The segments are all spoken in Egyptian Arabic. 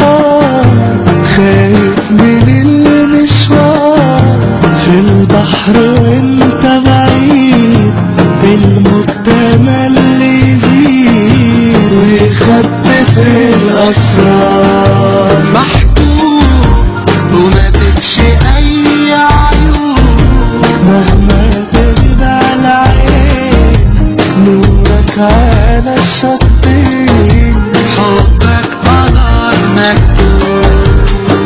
البحار خايف من المشوار في البحر وانت بعيد المجتمع اللي يزيد ويخبي في الأسرار محبوب وما فيكش أي عيوب مهما تغيب على العين نورك على الشطين حبك قدر مكتوب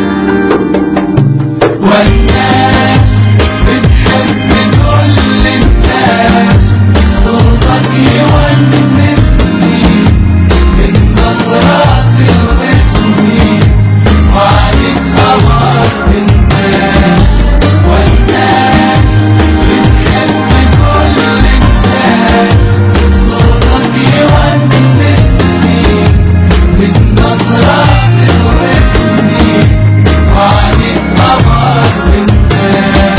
والناس بتحب كل الناس صوتك يونسني من نظرات واسمي وعليك قمر الناس والناس بتحب كل الناس صوتك يونسني من نظرات واسمي وعليك قمر الناس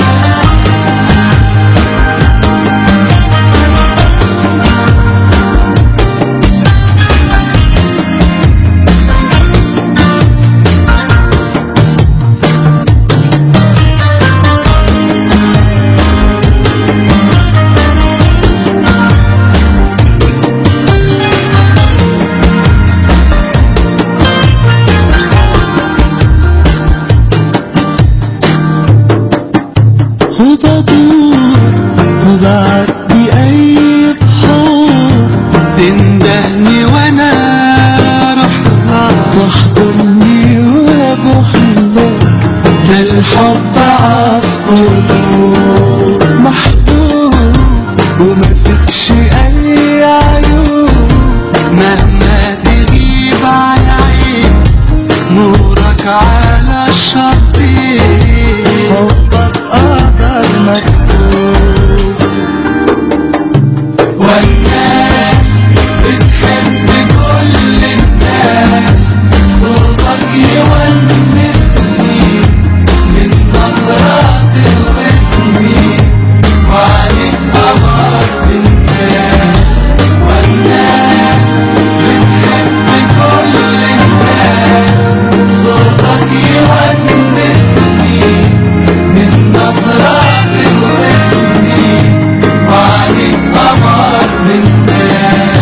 وبدور وبعدي أي بحور تندهني وأنا أروح لك تحضني وأبوح لك ده الحب عصفور محبوب وما فيكش أي عيوب مهما تغيب على عين نورك على الشطين حبك قدر مكتوب والناس بتحب كل الناس صوتك يونسني من نظرات واسمي وعليك قمر الناس والناس بتحب كل الناس صوتك يونسني من نظرات واسمي وعليك قمر الناس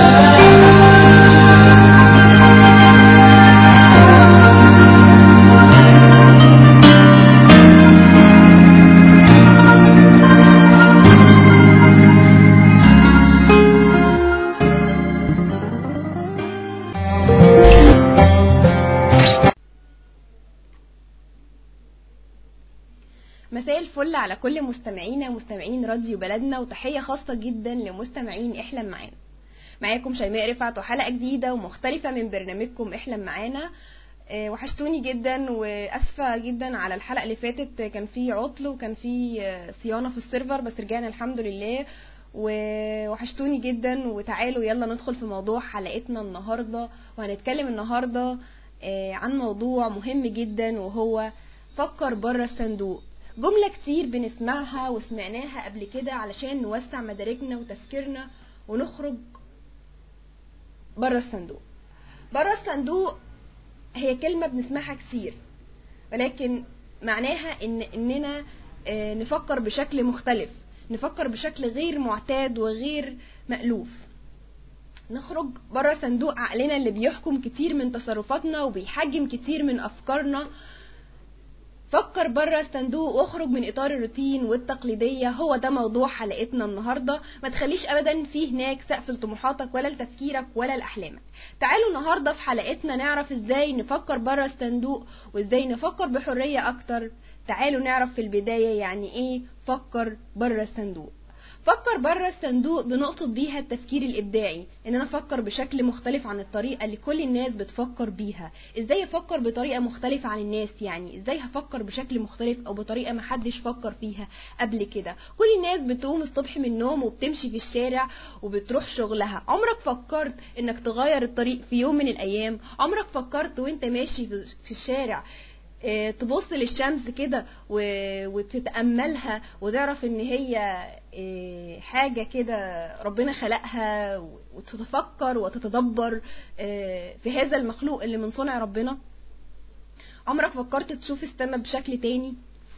مساء الفل على كل مستمعينا مستمعين راديو بلدنا وتحية خاصة جدا لمستمعين احلم معانا معاكم شيماء رفعت وحلقة جديدة ومختلفة من برنامجكم احلم معانا آه، وحشتوني جدا واسفة جدا على الحلقة اللي فاتت كان في عطل وكان في آه، صيانة في السيرفر بس رجعنا الحمد لله ووحشتوني جدا وتعالوا يلا ندخل في موضوع حلقتنا النهاردة وهنتكلم النهاردة آه، عن موضوع مهم جدا وهو فكر بره الصندوق جملة كتير بنسمعها وسمعناها قبل كده علشان نوسع مداركنا وتفكيرنا ونخرج بره الصندوق بره الصندوق هي كلمة بنسمعها كتير ولكن معناها ان اننا آه، نفكر بشكل مختلف نفكر بشكل غير معتاد وغير مألوف نخرج بره صندوق عقلنا اللي بيحكم كتير من تصرفاتنا وبيحجم كتير من افكارنا فكر بره الصندوق واخرج من اطار الروتين والتقليديه هو ده موضوع حلقتنا النهارده ما تخليش ابدا في هناك سقف لطموحاتك ولا لتفكيرك ولا لاحلامك تعالوا النهارده في حلقتنا نعرف ازاي نفكر بره الصندوق وازاي نفكر بحريه اكتر تعالوا نعرف في البدايه يعني ايه فكر بره الصندوق فكر بره الصندوق بنقصد بيها التفكير الابداعي ان انا افكر بشكل مختلف عن الطريقه اللي كل الناس بتفكر بيها ازاي افكر بطريقه مختلفه عن الناس يعني ازاي هفكر بشكل مختلف او بطريقه ما حدش فكر فيها قبل كده كل الناس بتقوم الصبح من النوم وبتمشي في الشارع وبتروح شغلها عمرك فكرت انك تغير الطريق في يوم من الايام عمرك فكرت وانت ماشي في في الشارع آه، تبص للشمس كده و- وتتأملها وتعرف ان هي آه، حاجة كده ربنا خلقها وتتفكر وتتدبر آه، في هذا المخلوق اللي من صنع ربنا عمرك فكرت تشوف السماء بشكل تاني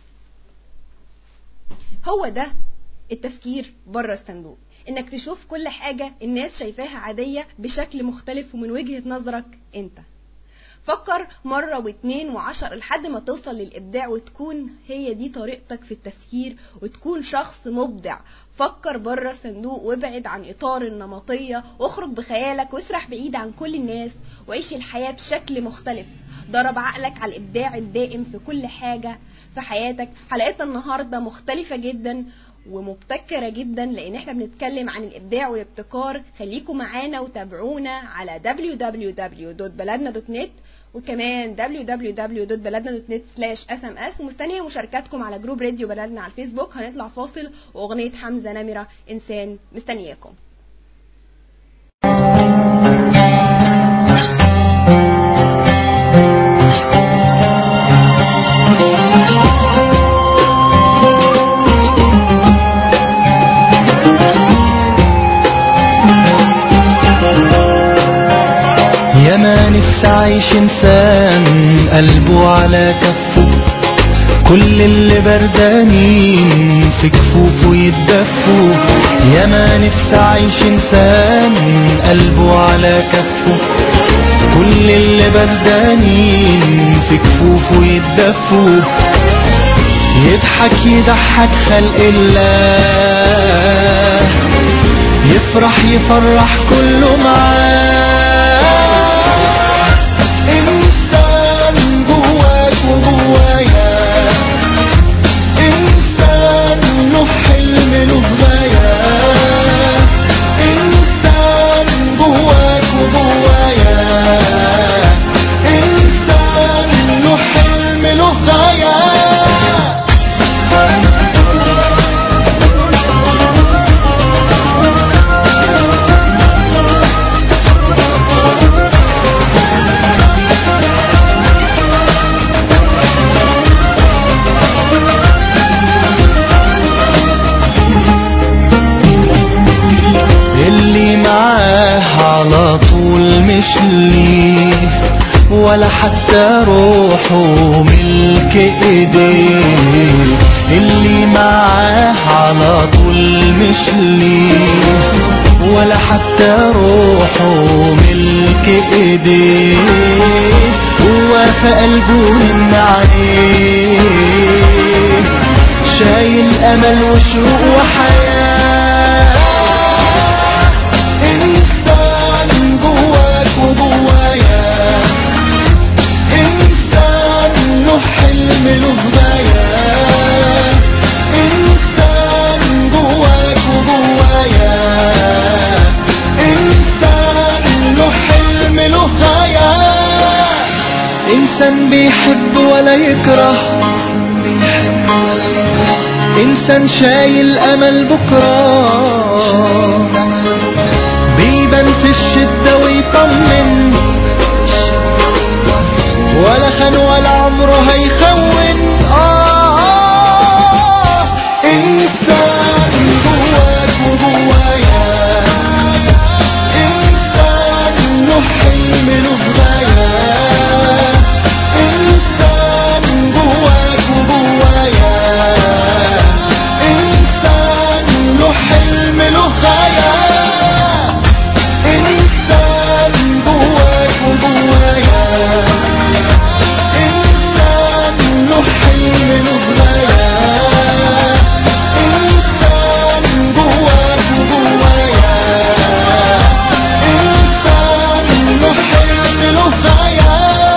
هو ده التفكير بره الصندوق انك تشوف كل حاجة الناس شايفاها عادية بشكل مختلف ومن وجهة نظرك انت فكر مرة واتنين وعشر لحد ما توصل للإبداع وتكون هي دي طريقتك في التفكير وتكون شخص مبدع فكر بره الصندوق وابعد عن إطار النمطية واخرج بخيالك واسرح بعيد عن كل الناس وعيش الحياة بشكل مختلف درب عقلك على الإبداع الدائم في كل حاجة في حياتك حلقتنا النهاردة مختلفة جدا ومبتكرة جدا لان احنا بنتكلم عن الابداع والابتكار خليكم معانا وتابعونا على www.baladna.net وكمان www.baladna.net/sms ومستنيه مشاركاتكم على جروب راديو بلدنا على الفيسبوك هنطلع فاصل واغنيه حمزه نمره انسان مستنياكم يا ما نفسي اعيش انسان قلبه على كفه كل اللي بردانين في كفوفه يتدفوا يا ما نفسي اعيش انسان قلبه على كفه كل اللي بردانين في كفوفه يتدفوا يضحك يضحك خلق الله يفرح يفرح كله معاه انسان جواك وجوايا انسان له حلم له غاية انسان جواك وجوايا انسان له حلم له غاية اللي معاه على طول مش ليه ولا حتى روحه ملك ايديه اللي معاه على طول مش ليه ولا حتى روحه ملك ايديه هو في قلبه من عليه شايل امل وشوق وحياه انسان جواك وجوايا انسان له حلم له غاية انسان جواك وجوايا انسان له حلم له غاية انسان بيحب ولا يكره انسان شايل امل بكره بيبان في الشدة ويطمن ولا خان ولا عمره هيخون آه إنسان جواك وجوايا إنسان له حلم له غاية إنسان جواك وجوايا إنسان له حلم له غاية إنسان جواك وجوايا إنسان له حلم له غاية إنسان جواك وجوايا إنسان له حلم له غاية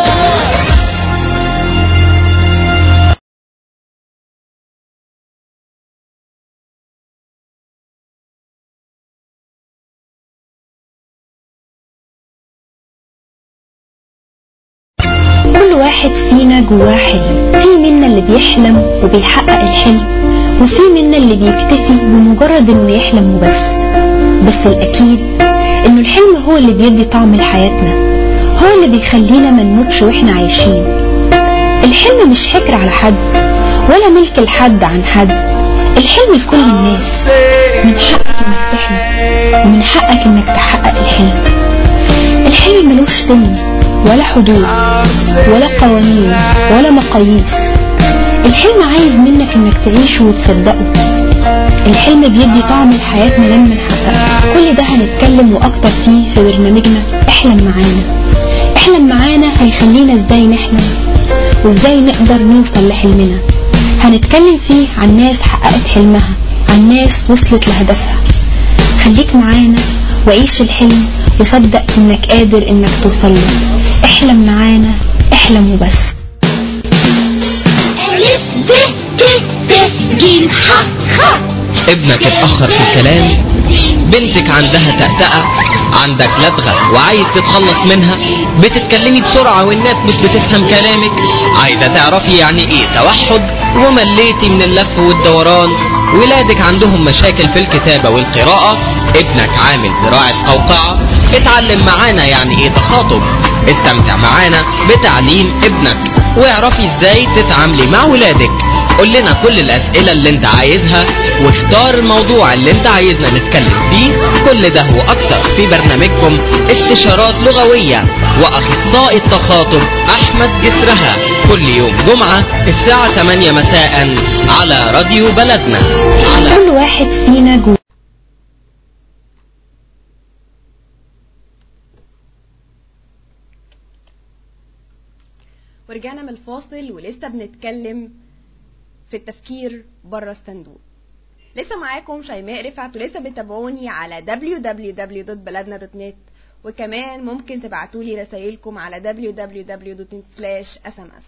كل واحد فينا جواه حلم في منا اللي بيحلم وبيحقق الحلم وفي منا اللي بيكتفي بمجرد انه يحلم وبس بس الاكيد انه الحلم هو اللي بيدي طعم لحياتنا هو اللي بيخلينا ما نموتش واحنا عايشين الحلم مش حكر على حد ولا ملك لحد عن حد الحلم لكل الناس من حقك انك تحلم ومن حقك انك تحقق الحلم الحلم ملوش سن ولا حدود ولا قوانين ولا مقاييس الحلم عايز منك انك تعيشه وتصدقه الحلم بيدي طعم لحياتنا لما نحققه كل ده هنتكلم واكتر فيه في برنامجنا احلم معانا احلم معانا هيخلينا ازاي نحلم وازاي نقدر نوصل لحلمنا هنتكلم فيه عن ناس حققت حلمها عن ناس وصلت لهدفها خليك معانا وعيش الحلم وصدق انك قادر انك توصل له احلم معانا احلم وبس ألف ب ت ت ج ح خ ابنك اتأخر في الكلام بنتك عندها تأتأة عندك لدغة وعايز تتخلص منها بتتكلمي بسرعة والناس مش بتفهم كلامك عايزة تعرفي يعني ايه توحد ومليتي من اللف والدوران ولادك عندهم مشاكل في الكتابة والقراءة ابنك عامل زراعة قوقعة اتعلم معانا يعني ايه تخاطب استمتع معانا بتعليم ابنك واعرفي ازاي تتعاملي مع ولادك قول لنا كل الاسئلة اللي انت عايزها واختار الموضوع اللي انت عايزنا نتكلم فيه كل ده واكتر في برنامجكم استشارات لغوية واخصائي التخاطب احمد جسرها كل يوم جمعة الساعة 8 مساء على راديو بلدنا على كل واحد فينا جوه ورجعنا من الفاصل ولسه بنتكلم في التفكير بره الصندوق لسه معاكم شيماء رفعت ولسه بتابعوني على www.baladna.net وكمان ممكن تبعتولي رسايلكم على www.net/sms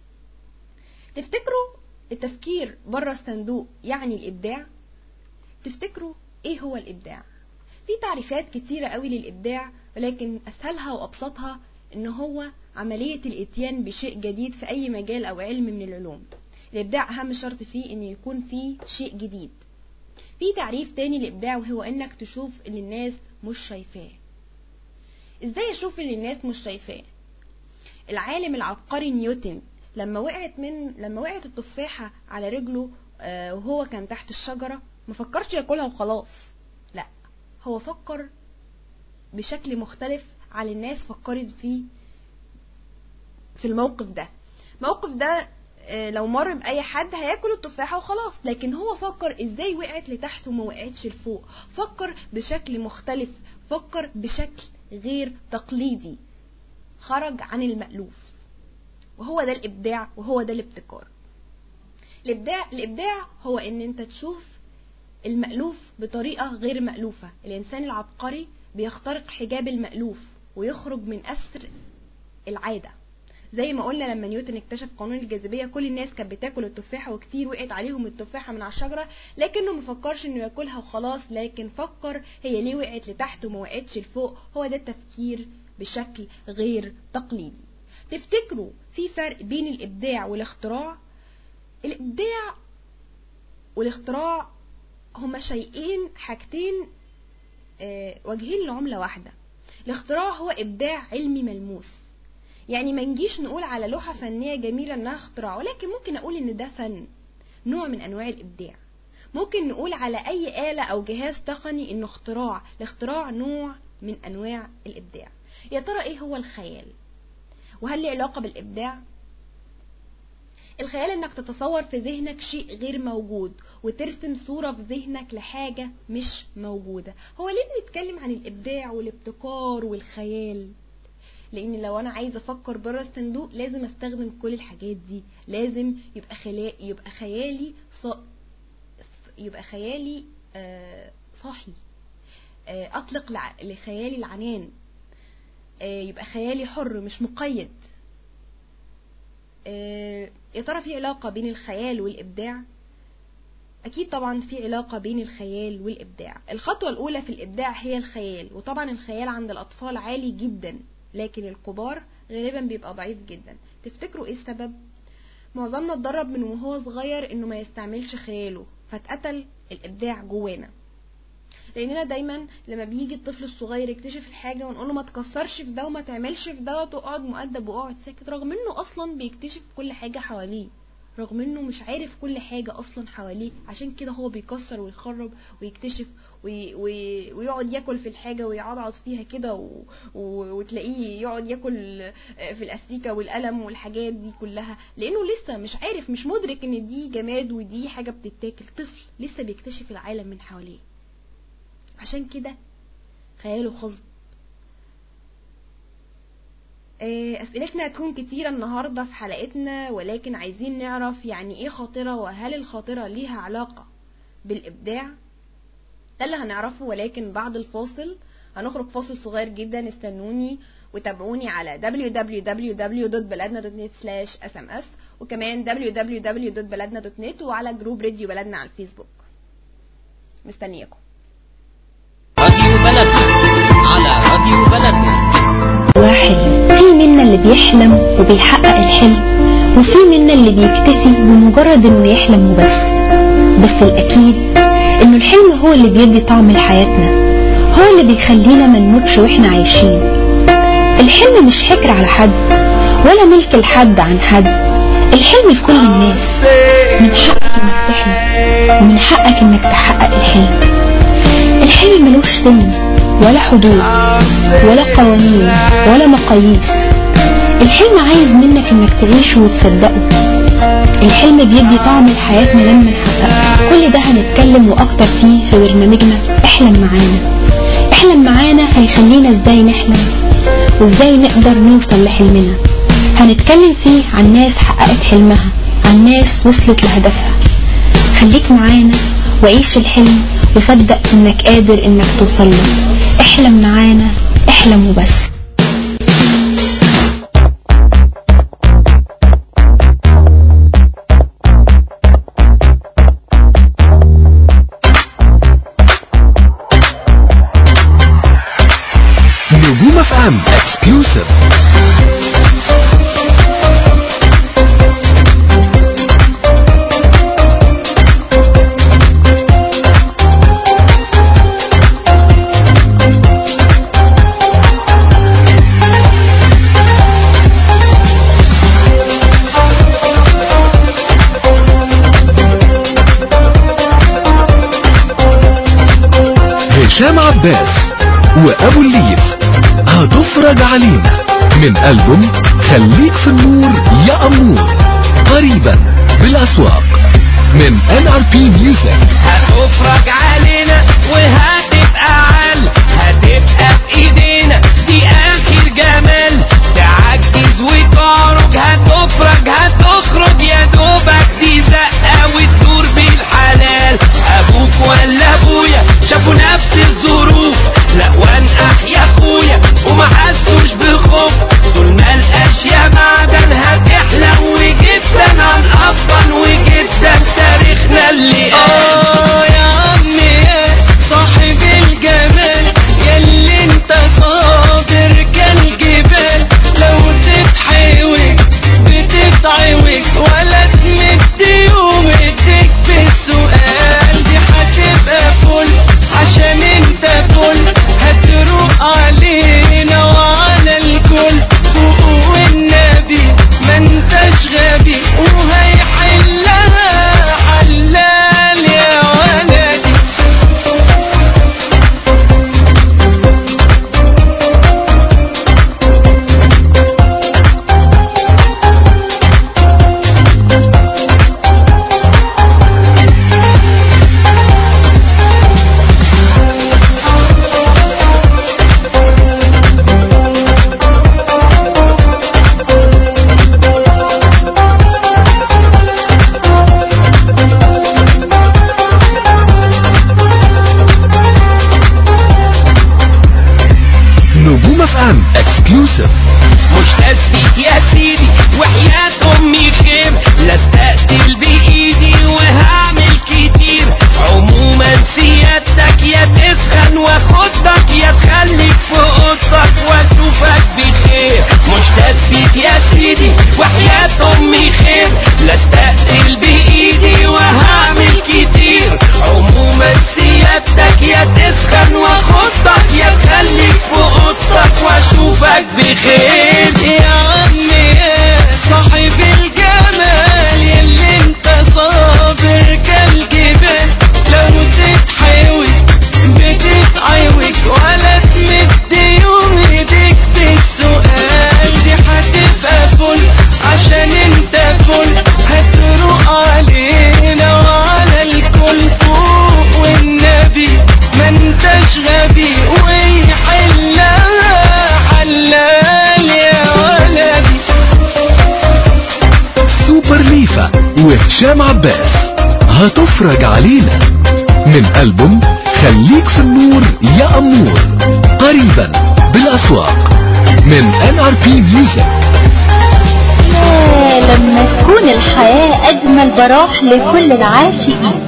تفتكروا التفكير بره الصندوق يعني الابداع تفتكروا ايه هو الابداع في تعريفات كتيرة قوي للابداع ولكن اسهلها وابسطها ان هو عملية الاتيان بشيء جديد في اي مجال او علم من العلوم الابداع اهم شرط فيه ان يكون فيه شيء جديد في تعريف تاني للابداع وهو انك تشوف اللي الناس مش شايفاه ازاي اشوف اللي الناس مش شايفاه العالم العبقري نيوتن لما وقعت من لما وقعت التفاحة على رجله آه، وهو كان تحت الشجرة ما فكرش ياكلها وخلاص لا هو فكر بشكل مختلف على الناس فكرت فيه في الموقف ده الموقف ده آه، لو مر بأي حد هياكل التفاحة وخلاص لكن هو فكر ازاي وقعت لتحت وما وقعتش لفوق فكر بشكل مختلف فكر بشكل غير تقليدي خرج عن المألوف وهو ده الإبداع وهو ده الابتكار الإبداع الإبداع هو إن أنت تشوف المألوف بطريقة غير مألوفة الإنسان العبقري بيخترق حجاب المألوف ويخرج من أسر العادة زي ما قلنا لما نيوتن اكتشف قانون الجاذبية كل الناس كانت بتاكل التفاحة وكتير وقعت عليهم التفاحة من على الشجرة لكنه مفكرش انه ياكلها وخلاص لكن فكر هي ليه وقعت لتحت وما وقعتش لفوق هو ده التفكير بشكل غير تقليدي تفتكروا في فرق بين الابداع والاختراع الابداع والاختراع هما شيئين حاجتين آه، وجهين لعملة واحدة الاختراع هو ابداع علمي ملموس يعني ما نجيش نقول على لوحة فنية جميلة انها اختراع ولكن ممكن اقول ان ده فن نوع من انواع الابداع ممكن نقول على اي آلة او جهاز تقني انه اختراع الاختراع نوع من انواع الابداع يا ترى ايه هو الخيال وهل له علاقة بالابداع الخيال انك تتصور في ذهنك شيء غير موجود وترسم صورة في ذهنك لحاجة مش موجودة هو ليه بنتكلم عن الابداع والابتكار والخيال لان لو انا عايزه افكر بره الصندوق لازم استخدم كل الحاجات دي لازم يبقى خلا... يبقى خيالي ص... يبقى خيالي آه، صاحي آه، اطلق لع... لخيالي العنان آه، يبقى خيالي حر مش مقيد آه، يا ترى في علاقة بين الخيال والإبداع؟ أكيد طبعا في علاقة بين الخيال والإبداع الخطوة الأولى في الإبداع هي الخيال وطبعا الخيال عند الأطفال عالي جدا لكن الكبار غالبا بيبقى ضعيف جدا تفتكروا ايه السبب؟ معظمنا اتدرب من وهو صغير انه ما يستعملش خياله فاتقتل الإبداع جوانا لاننا دايما لما بيجي الطفل الصغير يكتشف الحاجه ونقول له ما تكسرش في ده وما تعملش في ده وتقعد مؤدب واقعد ساكت رغم انه اصلا بيكتشف كل حاجه حواليه رغم انه مش عارف كل حاجة اصلا حواليه عشان كده هو بيكسر ويخرب ويكتشف وي وي ويقعد ياكل في الحاجة ويعضعض فيها كده و... و... وتلاقيه يقعد ياكل في الاستيكة والقلم والحاجات دي كلها لانه لسه مش عارف مش مدرك ان دي جماد ودي حاجة بتتاكل طفل لسه بيكتشف العالم من حواليه عشان كده خياله خصب آه، اسئلتنا هتكون كتيرة النهاردة في حلقتنا ولكن عايزين نعرف يعني ايه خاطرة وهل الخاطرة ليها علاقة بالابداع ده اللي هنعرفه ولكن بعد الفاصل هنخرج فاصل صغير جدا استنوني وتابعوني على www.baladna.net/sms وكمان www.baladna.net وعلى جروب راديو بلدنا على الفيسبوك مستنياكم راديو بلدنا على راديو بلدنا واحد في منا اللي بيحلم وبيحقق الحلم وفي منا اللي بيكتفي بمجرد انه يحلم وبس بس الاكيد انه الحلم هو اللي بيدي طعم لحياتنا هو اللي بيخلينا ما نموتش واحنا عايشين الحلم مش حكر على حد ولا ملك لحد عن حد الحلم لكل الناس من حقك انك تحلم ومن حقك انك تحقق الحلم الحلم ملوش سن ولا حدود ولا قوانين ولا مقاييس الحلم عايز منك انك تعيشه وتصدقه الحلم بيدي طعم لحياتنا لما نحققه كل ده هنتكلم واكتر فيه في برنامجنا احلم معانا احلم معانا هيخلينا ازاي نحلم وازاي نقدر نوصل لحلمنا هنتكلم فيه عن ناس حققت حلمها عن ناس وصلت لهدفها خليك معانا وعيش الحلم وصدق انك قادر انك توصل له احلم معانا احلم وبس نجوم اف ام اكسكلوسيف هشام عباس وابو الليف هتفرج علينا من ألبوم خليك في النور يا أمور قريبا بالأسواق من NRP Music هتفرج علينا وهتبقى عال هتبقى في ايدينا دي اخر جمال تعجز وتعرج هتفرج هتخرج يا دوبك دي زقه وتدور بالحلال ابوك ولا ابويا شافوا نفس الظروف لا وانقح يا اخويا وما حسوش بخوف طول ما الاشياء معدن هتحلى وجدا هنقفل وجدا تاريخنا اللي اه يا عمي يا صاحب الجمال ياللي انت صابر كالجبال لو تتحوج بتتعوج ولا تمد يوم ايديك بالسؤال دي هتبقى فل عشان انت فل هتروق علينا وعلى الكل فوق والنبي ما انتش غبي وهيحلها حلال يا ولدي نجوم اف ام اكسكلوسيف مش تسبيك يا سيدي وحياة امي خير لا استقتل بايدي وهعمل كتير عموما سيادتك يا تسخن واخدك يا تخليك في اوضتك واشوفك بخير مش تسبيك يا سيدي وحياة امي خير لا استقتل بايدي وهعمل كتير عموما سيادتك يا تسخن اشوفك واشوفك بخير يا عم يا صاحب الجمال يلي انت صابر كالجبال لو تتحاول بتتعوج ولا تمد يوم ايديك بالسؤال دي هتبقى فل عشان انت فل هتروق علينا وعلى الكل فوق والنبي ما انتش غبي ويحلها حلال يا ولدي سوبر ليفا وهشام عباس هتفرج علينا من ألبوم خليك في النور يا أمور قريبا بالأسواق من NRP Music يا لما تكون الحياة أجمل براح لكل العاشقين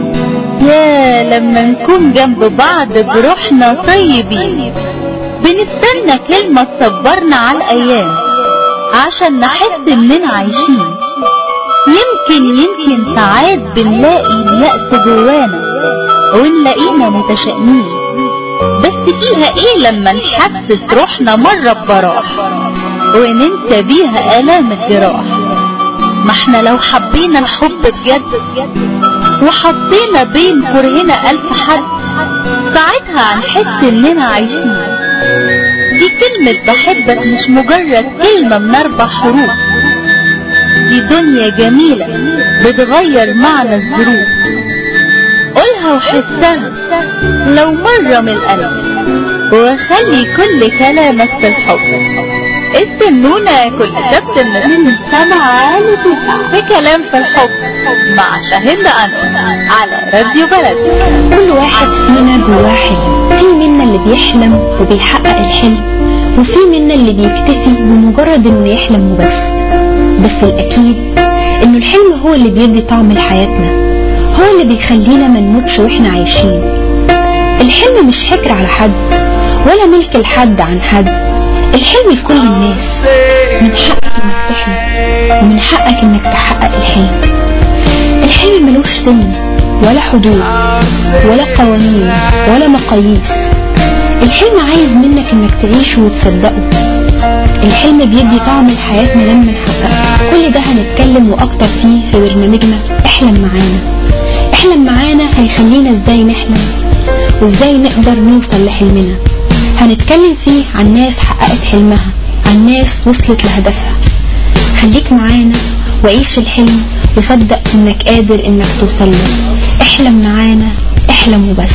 يا لما نكون جنب بعض بروحنا طيبين بنستنى كلمة تصبرنا على الأيام عشان نحس إننا عايشين يمكن يمكن ساعات بنلاقي اليأس جوانا ونلاقينا متشائمين بس فيها ايه لما نحسس روحنا مرة ببراح وننسى بيها آلام الجراح ما احنا لو حبينا الحب بجد وحطينا بين كرهنا ألف حد ساعتها هنحس إننا عايشين دي كلمة بحبك مش مجرد كلمة من أربع حروف دي دنيا جميلة بتغير معنى الظروف قولها وحسها لو مرة من القلب وخلي كل كلامك في الحب استنونا كل سبت من السبعة لتسعة في كلام في الحب مع شاهد أنور على راديو بلد كل واحد فينا جواه حلم في منا اللي بيحلم وبيحقق الحلم وفي منا اللي بيكتفي بمجرد انه يحلم وبس بس الاكيد انه الحلم هو اللي بيدي طعم لحياتنا هو اللي بيخلينا ما نموتش واحنا عايشين الحلم مش حكر على حد ولا ملك لحد عن حد الحلم لكل الناس من حقك انك تحلم ومن حقك انك تحقق الحلم الحلم ملوش سن ولا حدود ولا قوانين ولا مقاييس الحلم عايز منك انك تعيشه وتصدقه الحلم بيدي طعم لحياتنا لما نحققه كل ده هنتكلم واكتر فيه في برنامجنا احلم معانا احلم معانا هيخلينا ازاي نحلم وازاي نقدر نوصل لحلمنا هنتكلم فيه عن ناس حققت حلمها عن ناس وصلت لهدفها خليك معانا وعيش الحلم وصدق انك قادر انك توصل له احلم معانا احلم وبس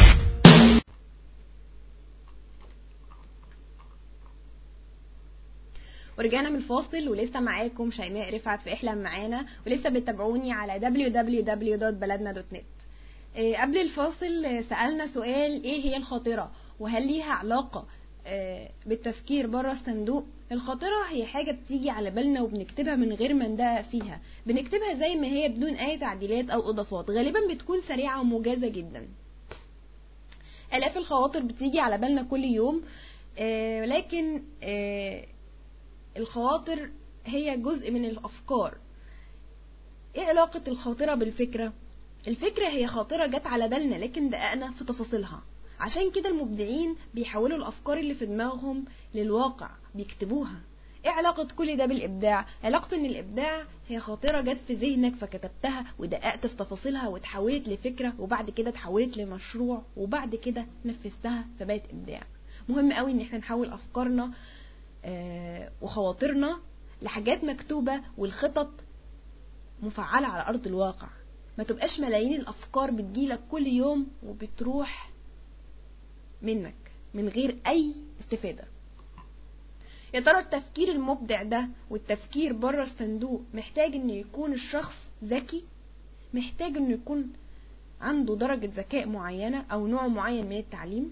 ورجعنا من الفاصل ولسه معاكم شيماء رفعت في احلم معانا ولسه بتتابعوني على www.بلدنا.net إيه، قبل الفاصل آه، سألنا سؤال ايه هي الخاطرة وهل ليها علاقة آه، بالتفكير بره الصندوق الخاطرة هي حاجة بتيجي على بالنا وبنكتبها من غير ما ندقق فيها بنكتبها زي ما هي بدون اي تعديلات او اضافات غالبا بتكون سريعة وموجزة جدا آلاف الخواطر بتيجي على بالنا كل يوم آه، ولكن آه، الخواطر هي جزء من الأفكار ايه علاقة الخاطرة بالفكرة؟ الفكرة هي خاطرة جت على بالنا لكن دققنا في تفاصيلها عشان كده المبدعين بيحولوا الأفكار اللي في دماغهم للواقع بيكتبوها ايه علاقة كل ده بالإبداع؟ علاقته ان الإبداع هي خاطرة جت في ذهنك فكتبتها ودققت في تفاصيلها وتحولت لفكرة وبعد كده تحولت لمشروع وبعد كده نفذتها فبقت إبداع مهم قوي ان احنا نحول أفكارنا آه، وخواطرنا لحاجات مكتوبة والخطط مفعلة على أرض الواقع ما تبقاش ملايين الأفكار بتجيلك كل يوم وبتروح منك من غير أي استفادة يا ترى التفكير المبدع ده والتفكير بره الصندوق محتاج انه يكون الشخص ذكي محتاج انه يكون عنده درجة ذكاء معينة او نوع معين من التعليم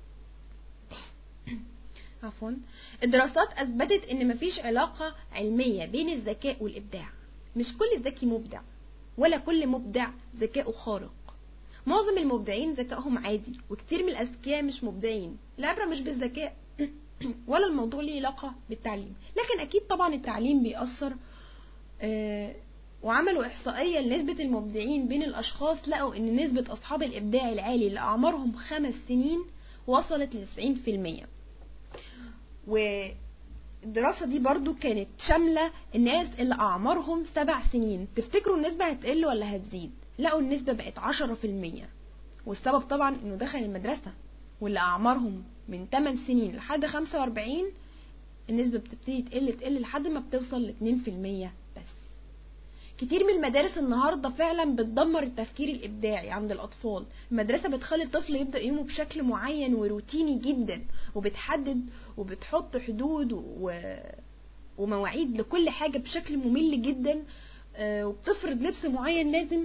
عفوا الدراسات اثبتت ان مفيش علاقة علمية بين الذكاء والابداع مش كل ذكي مبدع ولا كل مبدع ذكاؤه خارق معظم المبدعين ذكائهم عادي وكتير من الاذكياء مش مبدعين العبرة مش بالذكاء ولا الموضوع ليه علاقة بالتعليم لكن اكيد طبعا التعليم بيأثر آه، وعملوا احصائية لنسبة المبدعين بين الاشخاص لقوا ان نسبة اصحاب الابداع العالي اللي اعمارهم خمس سنين وصلت ل 90% والدراسة دي برضو كانت شاملة الناس اللي أعمارهم سبع سنين تفتكروا النسبة هتقل ولا هتزيد لقوا النسبة بقت عشرة في المية والسبب طبعا انه دخل المدرسة واللي أعمارهم من 8 سنين لحد 45 النسبة بتبتدي تقل تقل لحد ما بتوصل ل 2% بس كتير من المدارس النهارده فعلا بتدمر التفكير الابداعي عند الاطفال المدرسه بتخلي الطفل يبدا يومه بشكل معين وروتيني جدا وبتحدد وبتحط حدود و... ومواعيد لكل حاجه بشكل ممل جدا آه، وبتفرض لبس معين لازم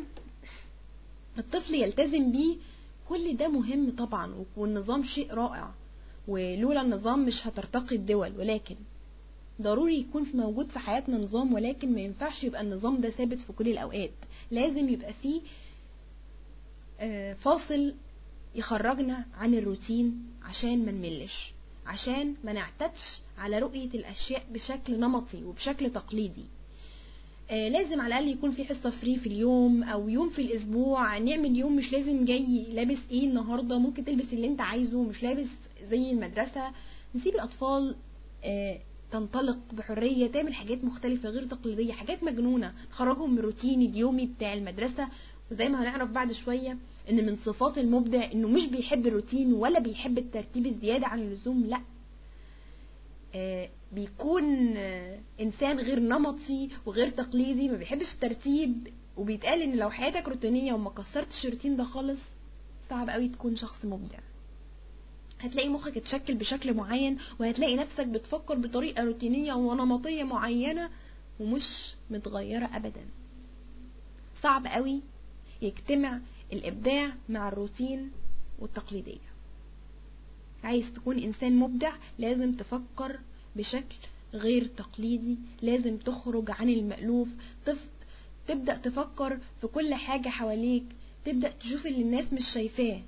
الطفل يلتزم بيه كل ده مهم طبعا والنظام شيء رائع ولولا النظام مش هترتقي الدول ولكن ضروري يكون في موجود في حياتنا نظام ولكن ما ينفعش يبقى النظام ده ثابت في كل الأوقات لازم يبقى فيه آه، فاصل يخرجنا عن الروتين عشان ما نملش عشان ما نعتدش على رؤية الأشياء بشكل نمطي وبشكل تقليدي آه، لازم على الأقل يكون في حصة فري في اليوم أو يوم في الأسبوع نعمل يوم مش لازم جاي لابس إيه النهاردة ممكن تلبس اللي أنت عايزه مش لابس زي المدرسة نسيب الأطفال آه، تنطلق بحرية تعمل حاجات مختلفة غير تقليدية حاجات مجنونة تخرجهم من الروتين اليومي بتاع المدرسة وزي ما هنعرف بعد شوية ان من صفات المبدع انه مش بيحب الروتين ولا بيحب الترتيب الزيادة عن اللزوم لا آه بيكون آه انسان غير نمطي وغير تقليدي ما بيحبش الترتيب وبيتقال ان لو حياتك روتينية وما كسرتش الروتين ده خالص صعب قوي تكون شخص مبدع هتلاقي مخك اتشكل بشكل معين وهتلاقي نفسك بتفكر بطريقة روتينية ونمطية معينة ومش متغيرة أبدا صعب قوي يجتمع الإبداع مع الروتين والتقليدية عايز تكون إنسان مبدع لازم تفكر بشكل غير تقليدي لازم تخرج عن المألوف تف... تبدأ تفكر في كل حاجة حواليك تبدأ تشوف اللي الناس مش شايفاه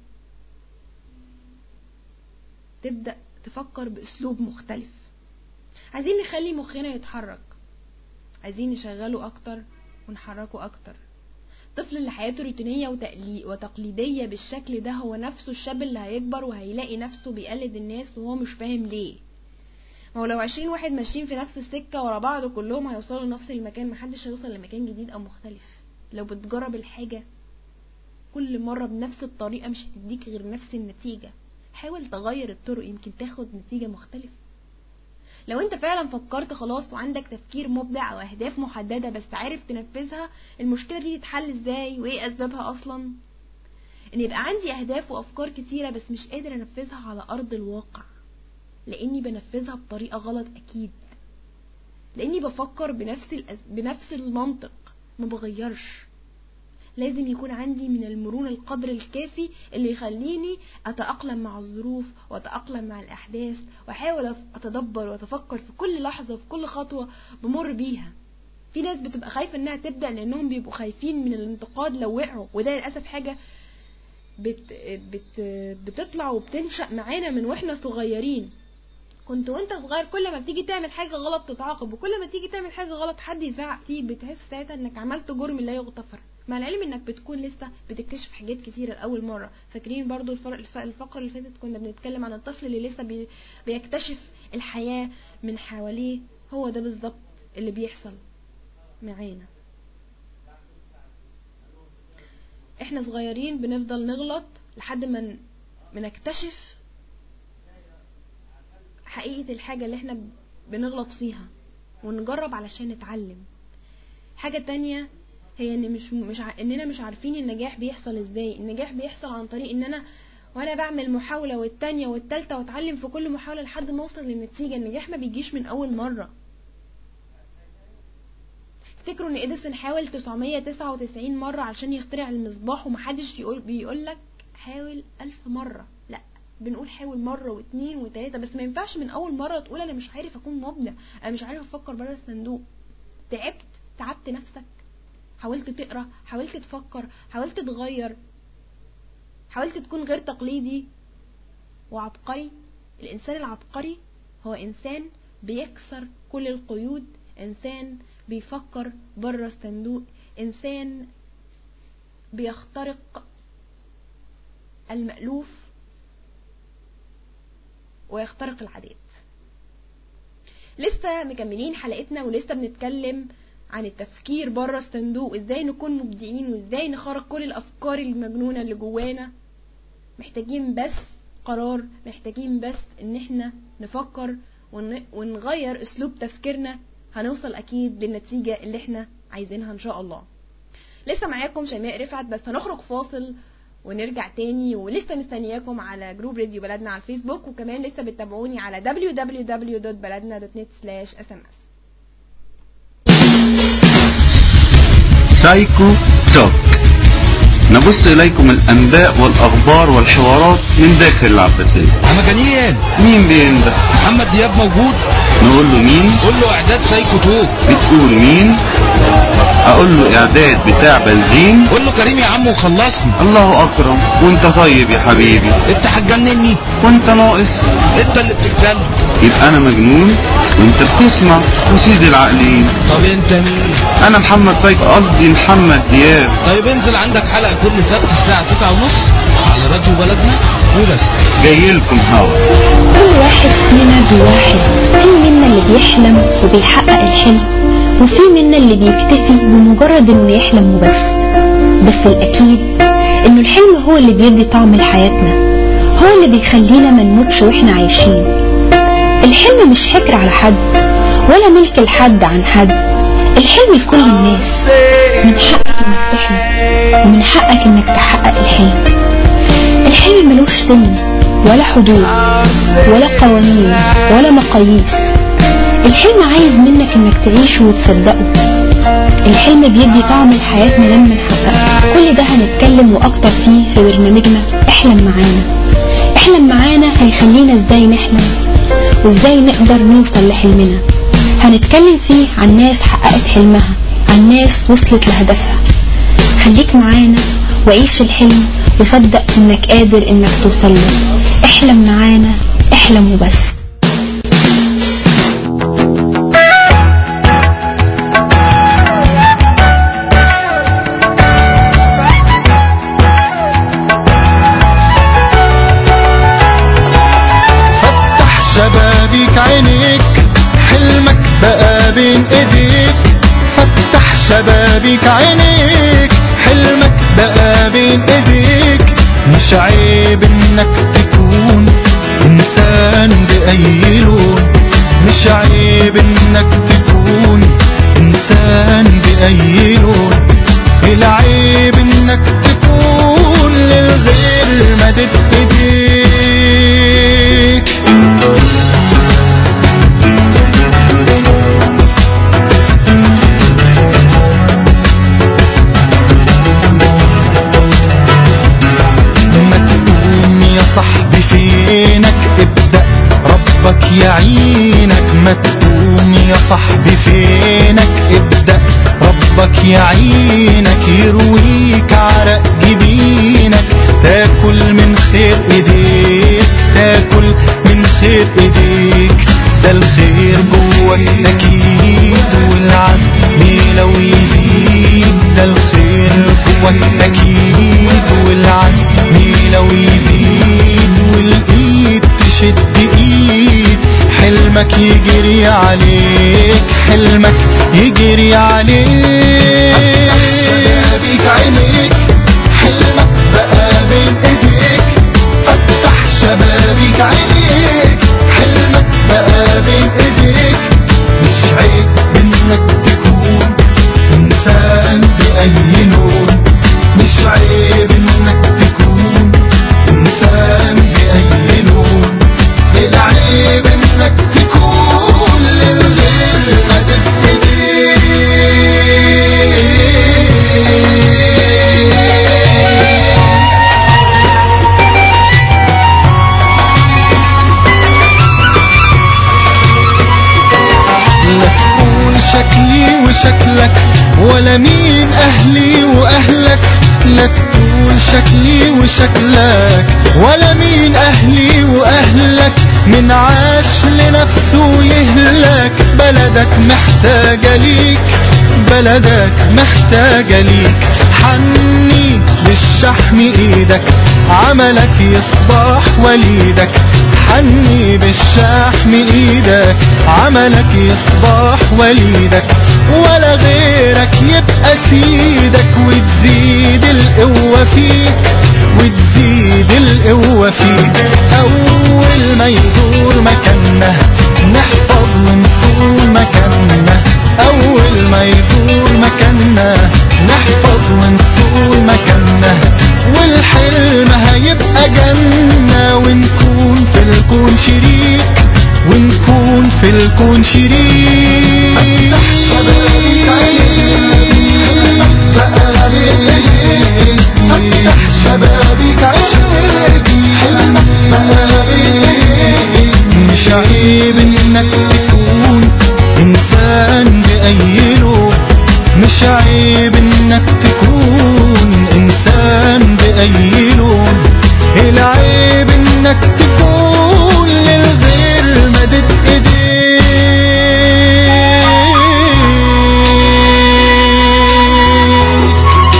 تبدأ تفكر بأسلوب مختلف عايزين نخلي مخنا يتحرك عايزين نشغله أكتر ونحركه أكتر الطفل اللي حياته روتينية وتقلي- وتقليدية بالشكل ده هو نفسه الشاب اللي هيكبر وهيلاقي نفسه بيقلد الناس وهو مش فاهم ليه ما هو لو عشرين واحد ماشيين في نفس السكة ورا بعض كلهم هيوصلوا لنفس المكان محدش هيوصل لمكان جديد أو مختلف لو بتجرب الحاجة كل مرة بنفس الطريقة مش هتديك غير نفس النتيجة حاول تغير الطرق يمكن تاخد نتيجة مختلفة لو انت فعلا فكرت خلاص وعندك تفكير مبدع او اهداف محددة بس عارف تنفذها المشكلة دي تتحل ازاي وايه اسبابها اصلا ان يبقى عندي اهداف وافكار كتيرة بس مش قادر انفذها على ارض الواقع لاني بنفذها بطريقة غلط اكيد لاني بفكر بنفس الأز... بنفس المنطق ما بغيرش لازم يكون عندي من المرونة القدر الكافي اللي يخليني أتأقلم مع الظروف وأتأقلم مع الأحداث وأحاول أف- أتدبر وأتفكر في كل لحظة وفي كل خطوة بمر بيها في ناس بتبقى خايفة إنها تبدأ لأنهم بيبقوا خايفين من الانتقاد لو وقعوا وده للأسف حاجة بت بت بتطلع وبتنشأ معانا من واحنا صغيرين كنت وانت صغير كل ما بتيجي تعمل حاجة غلط تتعاقب وكل ما تيجي تعمل حاجة غلط حد يزعق فيك بتحس ساعتها انك عملت جرم لا يغتفر مع العلم انك بتكون لسه بتكتشف حاجات كتيرة لأول مرة فاكرين برضو الفر- الف- الفقرة اللي فاتت كنا بنتكلم عن الطفل اللي لسه بي بيكتشف الحياة من حواليه هو ده بالظبط اللي بيحصل معانا احنا صغيرين بنفضل نغلط لحد ما ن- ما نكتشف حقيقة الحاجة اللي احنا بنغلط فيها ونجرب علشان نتعلم حاجة تانية هي ان مش مش ع... اننا مش عارفين النجاح بيحصل ازاي النجاح بيحصل عن طريق ان انا وانا بعمل محاولة والتانية والتالتة واتعلم في كل محاولة لحد ما اوصل للنتيجة النجاح ما بيجيش من اول مرة افتكروا ان اديسون حاول 999 مرة علشان يخترع المصباح ومحدش يقول بيقول لك حاول ألف مرة لا بنقول حاول مرة واتنين وتلاتة بس ما ينفعش من أول مرة تقول أنا مش عارف أكون مبدع أنا مش عارف أفكر بره الصندوق تعبت تعبت نفسك حاولت تقرا حاولت تفكر حاولت تغير حاولت تكون غير تقليدي وعبقري الإنسان العبقري هو إنسان بيكسر كل القيود إنسان بيفكر بره الصندوق إنسان بيخترق المألوف ويخترق العادات لسه مكملين حلقتنا ولسه بنتكلم عن التفكير بره الصندوق ازاي نكون مبدعين وازاي نخرج كل الافكار المجنونة اللي جوانا محتاجين بس قرار محتاجين بس ان احنا نفكر ون- ونغير اسلوب تفكيرنا هنوصل اكيد للنتيجة اللي احنا عايزينها ان شاء الله لسه معاكم شيماء رفعت بس هنخرج فاصل ونرجع تاني ولسه مستنياكم على جروب راديو بلدنا على الفيسبوك وكمان لسه بتتابعوني على www.baladna.net/sms سايكو توك نبث إليكم الأنباء والأخبار والحوارات من داخل العباسية مجانين مين بينده؟ محمد دياب موجود نقول له مين؟ قول له اعداد سايكو توك بتقول مين؟ أقول له إعداد بتاع بنزين قول له كريم يا عم وخلصني الله أكرم وأنت طيب يا حبيبي انت هتجنني وأنت ناقص انت اللي بتتكلم يبقى أنا مجنون وأنت بتسمع وسيد العقلين طب انت مين أنا محمد سايكو قصدي محمد دياب طيب انزل عندك حلقه كل سبت الساعه 9 ونص على راديو بلدنا وبس جاي لكم هوا كل واحد فينا جواه حلم في منا اللي بيحلم وبيحقق الحلم وفي منا اللي بيكتفي بمجرد انه يحلم وبس بس الاكيد انه الحلم هو اللي بيدي طعم لحياتنا هو اللي بيخلينا ما نموتش واحنا عايشين الحلم مش حكر على حد ولا ملك لحد عن حد الحلم لكل الناس من حقك انك تحلم ومن حقك انك تحقق الحلم الحلم ملوش سن ولا حدود ولا قوانين ولا مقاييس الحلم عايز منك انك تعيشه وتصدقه الحلم بيدي طعم لحياتنا لما نحققه كل ده هنتكلم واكتر فيه في برنامجنا احلم معانا احلم معانا هيخلينا ازاي نحلم وازاي نقدر نوصل لحلمنا هنتكلم فيه عن ناس حققت حلمها عن ناس وصلت لهدفها خليك معانا وعيش الحلم وصدق انك قادر انك توصل له احلم معانا احلم وبس فتح شبابيك عينيك حلمك بقى بين ايديك فتح شبابيك عينيك حلمك بقى بين ايديك مش عيب انك تكون انسان باي لون مش عيب انك تكون انسان باي لون العيب انك تكون للغير مدد ايديك ما تقوم يا صاحبي فينك ابدأ ربك يعينك ما تقوم يا صاحبي فينك ابدأ ربك يعينك يرويك عرق جبينك تاكل من خير ايديك تاكل من خير ايديك ده الخير جواك اكيد والعزم لو يزيد ده الخير جواك اكيد والعزم لو يزيد والايد تشد ايد حلمك يجري عليك حلمك يجري عليك شبابيك عينيك حلمك بقى بين ايديك فتح شبابيك عينيك حلمك بقى بين ايديك مش عيب انك تكون انسان باي لون مش عيب انك تكون انسان باي لون العيب انك تكون للغير مدد ايديك لا تقول شكلي وشكلك ولا مين اهلي واهلك لا تقول شكلي وشكلك ولا مين اهلي واهلك من عاش لنفسه يهلك بلدك محتاجة ليك بلدك محتاجة ليك حني بالشحم ايدك عملك يصبح وليدك حني بالشحم ايدك عملك يصبح وليدك ولا غيرك يبقى سيدك وتزيد القوة فيك وتزيد القوة فيك أول ما يدور مكاننا نحفظ ونصون مكاننا أول ما يدور مكاننا نحفظ ونصون مكاننا والحلم هيبقى جنة ونكون في الكون شريك ونكون في الكون شريك فتح شبابك عينيك حلمك بقى بإيديك مش عيب انك تكون انسان بأي لون مش عيب انك تكون انسان بأي لون العيب انك تكون للغير مدد ايديك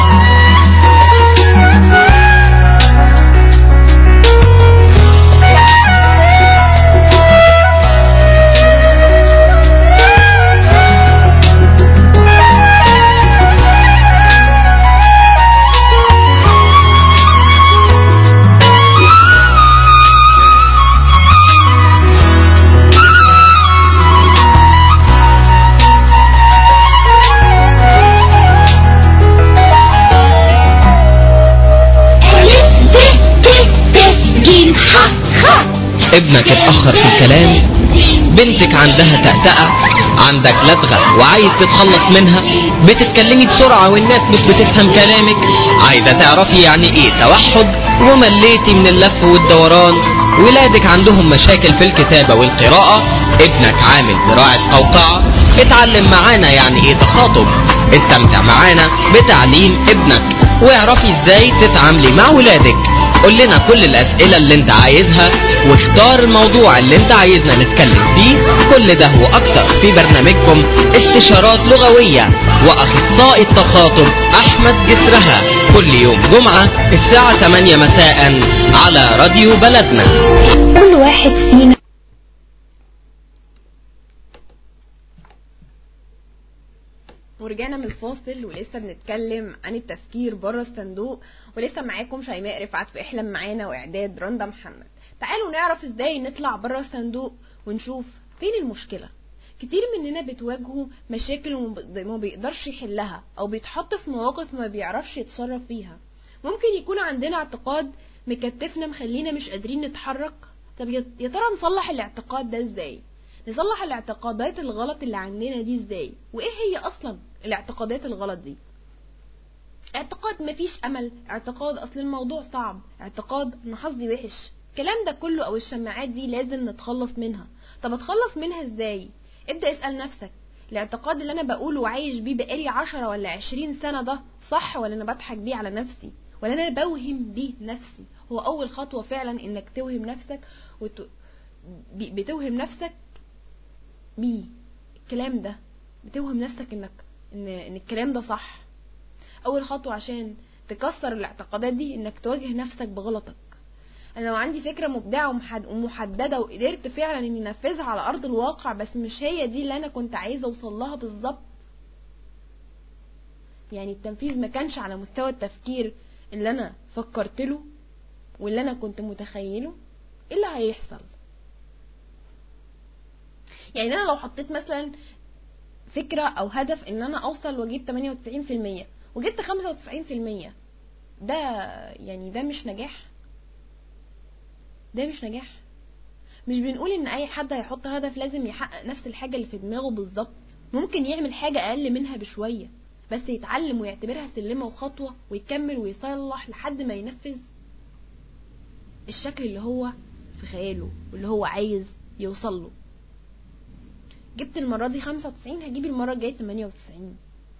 ألف ب ت ت ج ح خ ابنك اتأخر في الكلام بنتك عندها تأتأة عندك لدغة وعايز تتخلص منها بتتكلمي بسرعة والناس مش بتفهم كلامك عايزة تعرفي يعني ايه توحد ومليتي من اللف والدوران ولادك عندهم مشاكل في الكتابة والقراءة ابنك عامل زراعة قوقعة اتعلم معانا يعني ايه تخاطب استمتع معانا بتعليم ابنك واعرفي ازاي تتعاملي مع ولادك قول لنا كل الأسئلة اللي انت عايزها واختار الموضوع اللي انت عايزنا نتكلم فيه كل ده وأكتر في برنامجكم استشارات لغوية وأخصائي التخاطب أحمد جسرها كل يوم جمعة الساعة 8 مساء على راديو بلدنا كل واحد فينا ورجعنا من الفاصل ولسه بنتكلم عن التفكير بره الصندوق ولسه معاكم شيماء رفعت في احلم معانا واعداد رندا محمد تعالوا نعرف ازاي نطلع بره الصندوق ونشوف فين المشكله كتير مننا بتواجهه مشاكل وما بيقدرش يحلها او بيتحط في مواقف ما بيعرفش يتصرف فيها ممكن يكون عندنا اعتقاد مكتفنا مخلينا مش قادرين نتحرك طب يا يا ترى نصلح الاعتقاد ده ازاي نصلح الاعتقادات الغلط اللي عندنا دي ازاي وايه هي اصلا الاعتقادات الغلط دي اعتقاد مفيش امل اعتقاد اصل الموضوع صعب اعتقاد ان حظي وحش الكلام ده كله او الشماعات دي لازم نتخلص منها طب اتخلص منها ازاي ابدا اسال نفسك الاعتقاد اللي انا بقوله وعايش بيه بقالي عشرة ولا عشرين سنة ده صح ولا انا بضحك بيه على نفسي ولا انا بوهم بيه نفسي هو اول خطوة فعلا انك توهم نفسك وت... ب- بتوهم نفسك بيه الكلام ده بتوهم نفسك انك ان ان الكلام ده صح اول خطوه عشان تكسر الاعتقادات دي انك تواجه نفسك بغلطك انا لو عندي فكره مبدعه ومحد- ومحدده وقدرت فعلا اني انفذها على ارض الواقع بس مش هي دي اللي انا كنت عايزه اوصل لها بالظبط يعني التنفيذ ما كانش على مستوى التفكير اللي انا فكرت له واللي انا كنت متخيله ايه اللي هيحصل يعني انا لو حطيت مثلا فكرة او هدف ان انا اوصل واجيب 98% وجبت 95% ده يعني ده مش نجاح ده مش نجاح مش بنقول ان اي حد هيحط هدف لازم يحقق نفس الحاجة اللي في دماغه بالظبط ممكن يعمل حاجة اقل منها بشوية بس يتعلم ويعتبرها سلمة وخطوة ويكمل ويصلح لحد ما ينفذ الشكل اللي هو في خياله واللي هو عايز يوصل له جبت المرة دي 95 هجيب المرة الجاية 98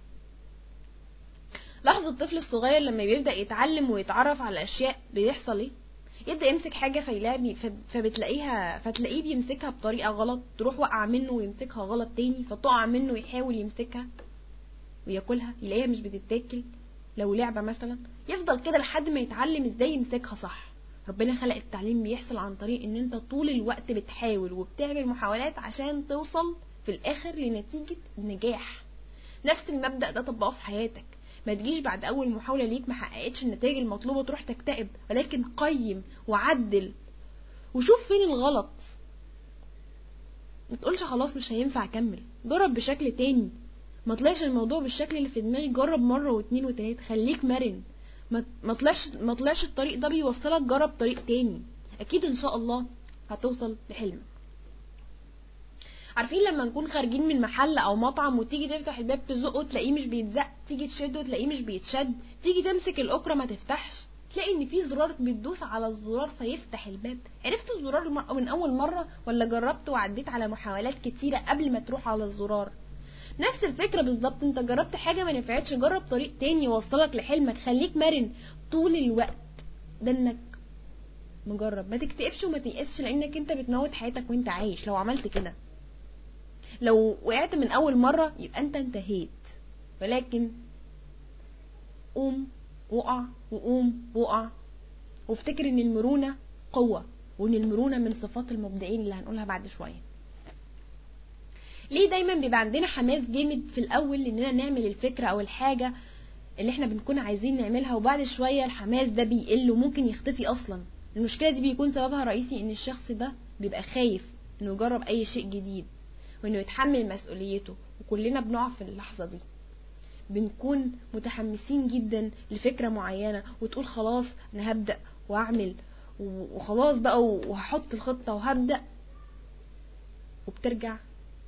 لاحظوا الطفل الصغير لما بيبدأ يتعلم ويتعرف على أشياء بيحصل ايه يبدأ يمسك حاجة فيلاقي بي- ف- فبتلاقيها فتلاقيه بيمسكها بطريقة غلط تروح وقع منه ويمسكها غلط تاني فتقع منه ويحاول يمسكها وياكلها يلاقيها مش بتتاكل لو لعبه مثلا يفضل كده لحد ما يتعلم ازاي يمسكها صح ربنا خلق التعليم بيحصل عن طريق ان انت طول الوقت بتحاول وبتعمل محاولات عشان توصل في الاخر لنتيجه النجاح نفس المبدا ده طبقه في حياتك ما تجيش بعد اول محاوله ليك ما حققتش النتائج المطلوبه تروح تكتئب ولكن قيم وعدل وشوف فين الغلط ما تقولش خلاص مش هينفع اكمل جرب بشكل تاني ما طلعش الموضوع بالشكل اللي في دماغي جرب مره واتنين وتلاته خليك مرن ما ما طلعش ما طلعش الطريق ده بيوصلك جرب طريق تاني اكيد ان شاء الله هتوصل لحلمك عارفين لما نكون خارجين من محل او مطعم وتيجي تفتح الباب تزقه تلاقيه مش بيتزق تيجي تشده تلاقيه مش بيتشد تيجي تمسك الاكره ما تفتحش تلاقي ان في زرار بتدوس على الزرار فيفتح الباب عرفت الزرار الم- من اول مره ولا جربت وعديت على محاولات كتيره قبل ما تروح على الزرار نفس الفكره بالظبط انت جربت حاجه ما نفعتش جرب طريق تاني يوصلك لحلمك خليك مرن طول الوقت ده انك مجرب ما تكتئبش وما تيأسش لانك انت بتموت حياتك وانت عايش لو عملت كده لو وقعت من اول مره يبقى انت انتهيت ولكن قوم وقع وقوم وقع وافتكر ان المرونه قوه وان المرونه من صفات المبدعين اللي هنقولها بعد شويه ليه دايما بيبقى عندنا حماس جامد في الاول اننا نعمل الفكره او الحاجه اللي احنا بنكون عايزين نعملها وبعد شويه الحماس ده بيقل وممكن يختفي اصلا المشكله دي بيكون سببها الرئيسي ان الشخص ده بيبقى خايف انه يجرب اي شيء جديد وانه يتحمل مسؤوليته وكلنا بنقع في اللحظه دي بنكون متحمسين جدا لفكره معينه وتقول خلاص انا هبدا واعمل و- وخلاص بقى وهحط الخطه وهبدا وبترجع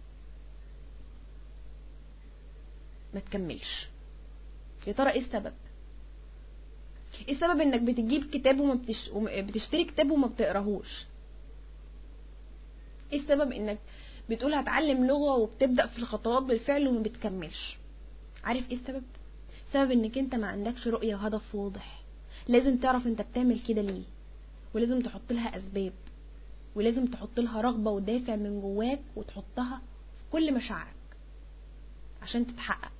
ما تكملش يا ترى ايه السبب ايه السبب انك بتجيب كتاب وما بتش... وما- بتشتري كتاب وما بتقراهوش ايه السبب انك بتقول هتعلم لغة وبتبدأ في الخطوات بالفعل وما بتكملش عارف ايه السبب سبب انك انت ما عندكش رؤية وهدف واضح لازم تعرف انت بتعمل كده ليه ولازم تحط لها اسباب ولازم تحط لها رغبة ودافع من جواك وتحطها في كل مشاعرك عشان تتحقق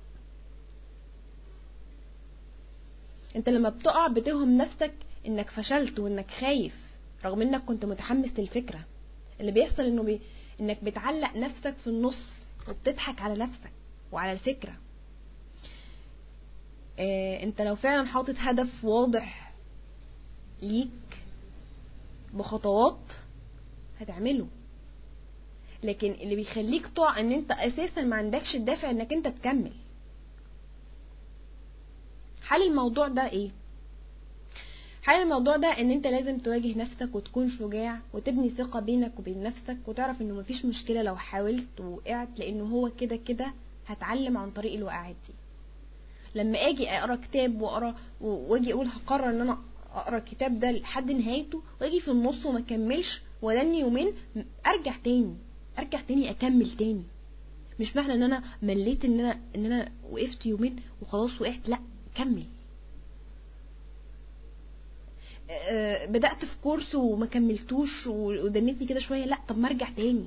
انت لما بتقع بتوهم نفسك انك فشلت وانك خايف رغم انك كنت متحمس للفكرة اللي بيحصل انه بي... انك بتعلق نفسك في النص وبتضحك على نفسك وعلى الفكرة اه انت لو فعلا حاطط هدف واضح ليك بخطوات هتعمله لكن اللي بيخليك تقع ان انت اساسا ما عندكش الدافع انك انت تكمل حل الموضوع ده ايه حل الموضوع ده ان انت لازم تواجه نفسك وتكون شجاع وتبني ثقة بينك وبين نفسك وتعرف انه مفيش مشكلة لو حاولت ووقعت لانه هو كده كده هتعلم عن طريق الوقعات دي لما اجي اقرا كتاب واقرا واجي اقول هقرر ان انا اقرا الكتاب ده لحد نهايته واجي في النص وما اكملش وادني يومين ارجع تاني ارجع تاني اكمل تاني مش معنى ان انا مليت ان انا ان انا وقفت يومين وخلاص وقعت لا كمل آه، بدأت في كورس وما كملتوش ودنيتني كده شوية لا طب ما ارجع تاني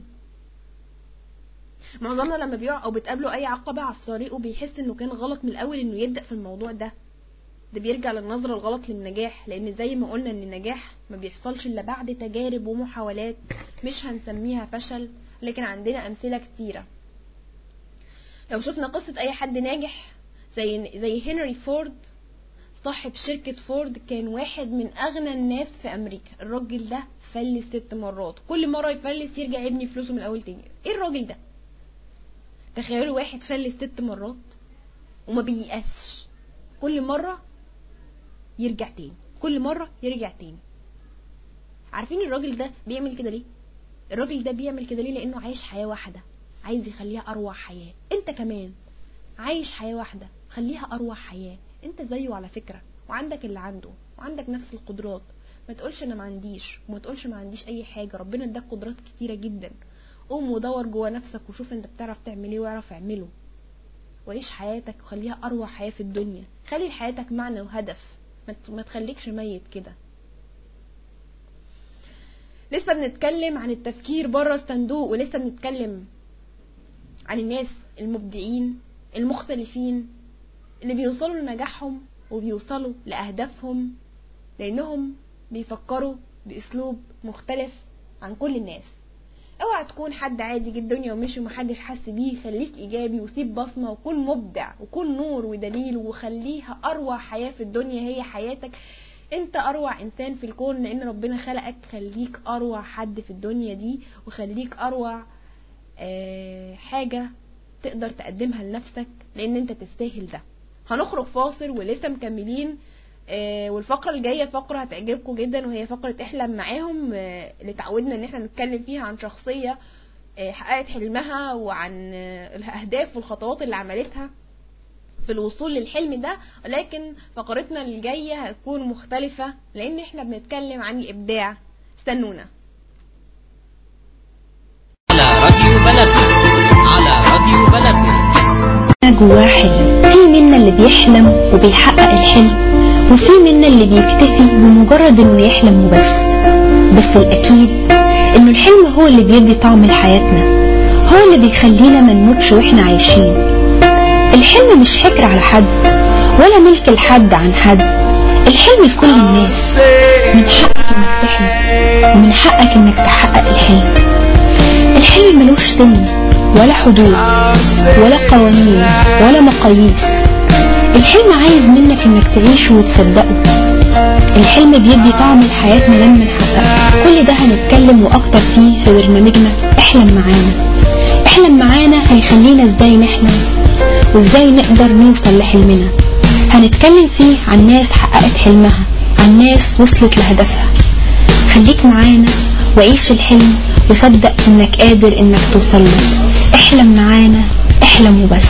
معظمنا لما بيقع او بتقابله اي عقبة في طريقه بيحس انه كان غلط من الاول انه يبدأ في الموضوع ده ده بيرجع للنظرة الغلط للنجاح لان زي ما قلنا ان النجاح ما بيحصلش الا بعد تجارب ومحاولات مش هنسميها فشل لكن عندنا امثلة كتيرة لو شفنا قصة اي حد ناجح زي زي هنري فورد صاحب شركة فورد كان واحد من أغنى الناس في أمريكا الراجل ده فلس ست مرات كل مرة يفلس يرجع يبني فلوسه من الأول تاني إيه الراجل ده تخيلوا واحد فلس ست مرات وما بييأسش كل مرة يرجع تاني كل مرة يرجع تاني عارفين الراجل ده بيعمل كده ليه الراجل ده بيعمل كده ليه لأنه عايش حياة واحدة عايز يخليها أروع حياة أنت كمان عايش حياة واحدة خليها أروع حياة انت زيه على فكرة وعندك اللي عنده وعندك نفس القدرات ما تقولش انا ما عنديش وما تقولش ما عنديش اي حاجة ربنا اداك قدرات كتيرة جدا قوم ودور جوه نفسك وشوف انت بتعرف تعمل ايه واعرف اعمله وعيش حياتك وخليها اروع حياة في الدنيا خلي لحياتك معنى وهدف ما ت- ما تخليكش ميت كده لسه بنتكلم عن التفكير بره الصندوق ولسه بنتكلم عن الناس المبدعين المختلفين اللي بيوصلوا لنجاحهم وبيوصلوا لأهدافهم لأنهم بيفكروا بأسلوب مختلف عن كل الناس اوعى تكون حد عادي جه الدنيا ومشي ومحدش حس بيه خليك ايجابي وسيب بصمه وكون مبدع وكون نور ودليل وخليها اروع حياه في الدنيا هي حياتك انت اروع انسان في الكون لان ربنا خلقك خليك اروع حد في الدنيا دي وخليك اروع آه، حاجه تقدر تقدمها لنفسك لان انت تستاهل ده هنخرج فاصل ولسه مكملين آه، والفقرة الجاية فقرة هتعجبكم جدا وهي فقرة احلم معاهم آه، اللي تعودنا ان احنا نتكلم فيها عن شخصية آه، حققت حلمها وعن آه، الاهداف والخطوات اللي عملتها في الوصول للحلم ده ولكن فقرتنا الجاية هتكون مختلفة لان احنا بنتكلم عن الابداع استنونا على راديو بلدنا على راديو بلدنا جواه حلم في منا اللي بيحلم وبيحقق الحلم وفي منا اللي بيكتفي بمجرد انه يحلم وبس بس الاكيد انه الحلم هو اللي بيدي طعم لحياتنا هو اللي بيخلينا ما نموتش واحنا عايشين الحلم مش حكر على حد ولا ملك لحد عن حد الحلم لكل الناس من حقك انك تحلم ومن حقك انك تحقق الحلم الحلم ملوش سن ولا حدود ولا قوانين ولا مقاييس الحلم عايز منك انك تعيشه وتصدقه الحلم بيدي طعم لحياتنا لما نحققه كل ده هنتكلم واكتر فيه في برنامجنا احلم معانا احلم معانا هيخلينا ازاي نحلم وازاي نقدر نوصل لحلمنا هنتكلم فيه عن ناس حققت حلمها عن ناس وصلت لهدفها خليك معانا وعيش الحلم وصدق انك قادر انك توصل له احلم معانا احلم وبس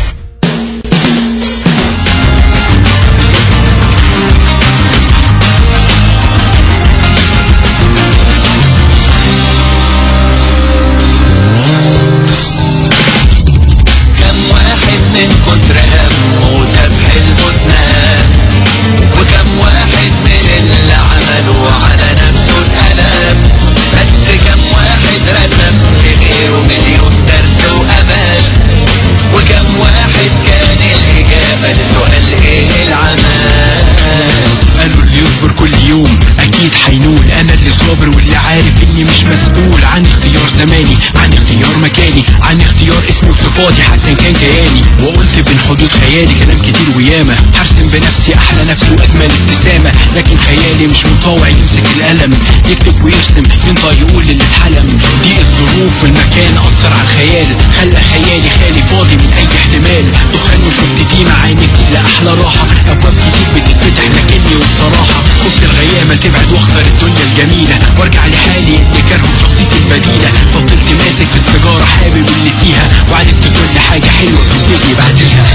كم واحد من كتر همه ده بحلمه اتنام وكم واحد من اللي عملوا على نفسه اتقلب بس كم واحد رسم لغيره مليون درس وأمل وكم واحد كان الإجابة لسؤال إيه العمل قالوا اللي يصبر كل يوم اكيد حينول انا اللي صابر واللي عارف اني مش مسؤول عن اختيار زماني عن اختيار مكاني عن اختيار اسمي وصفاتي حتى إن كان كياني وقلت بين حدود خيالي كلام كتير وياما هرسم بنفسي احلى نفسي واجمل ابتسامه لكن خيالي مش مطاوع يمسك القلم يكتب ويرسم ينطق يقول اللي اتحلم دي الظروف والمكان اثر على الخيال خلى خيالي خالي فاضي من اي احتمال دخان وشفت فيه معاني كتير لاحلى راحه ابواب كتير بتتفتح لكني والصراحه خفت الغيامه تبعد واخسر الدنيا الجميله وارجع لحالي اللي كره شخصيتي البديله فضلت ماسك في السيجاره حابب اللي فيها وعرفت كل حاجه حلوه بتبتدي بعدها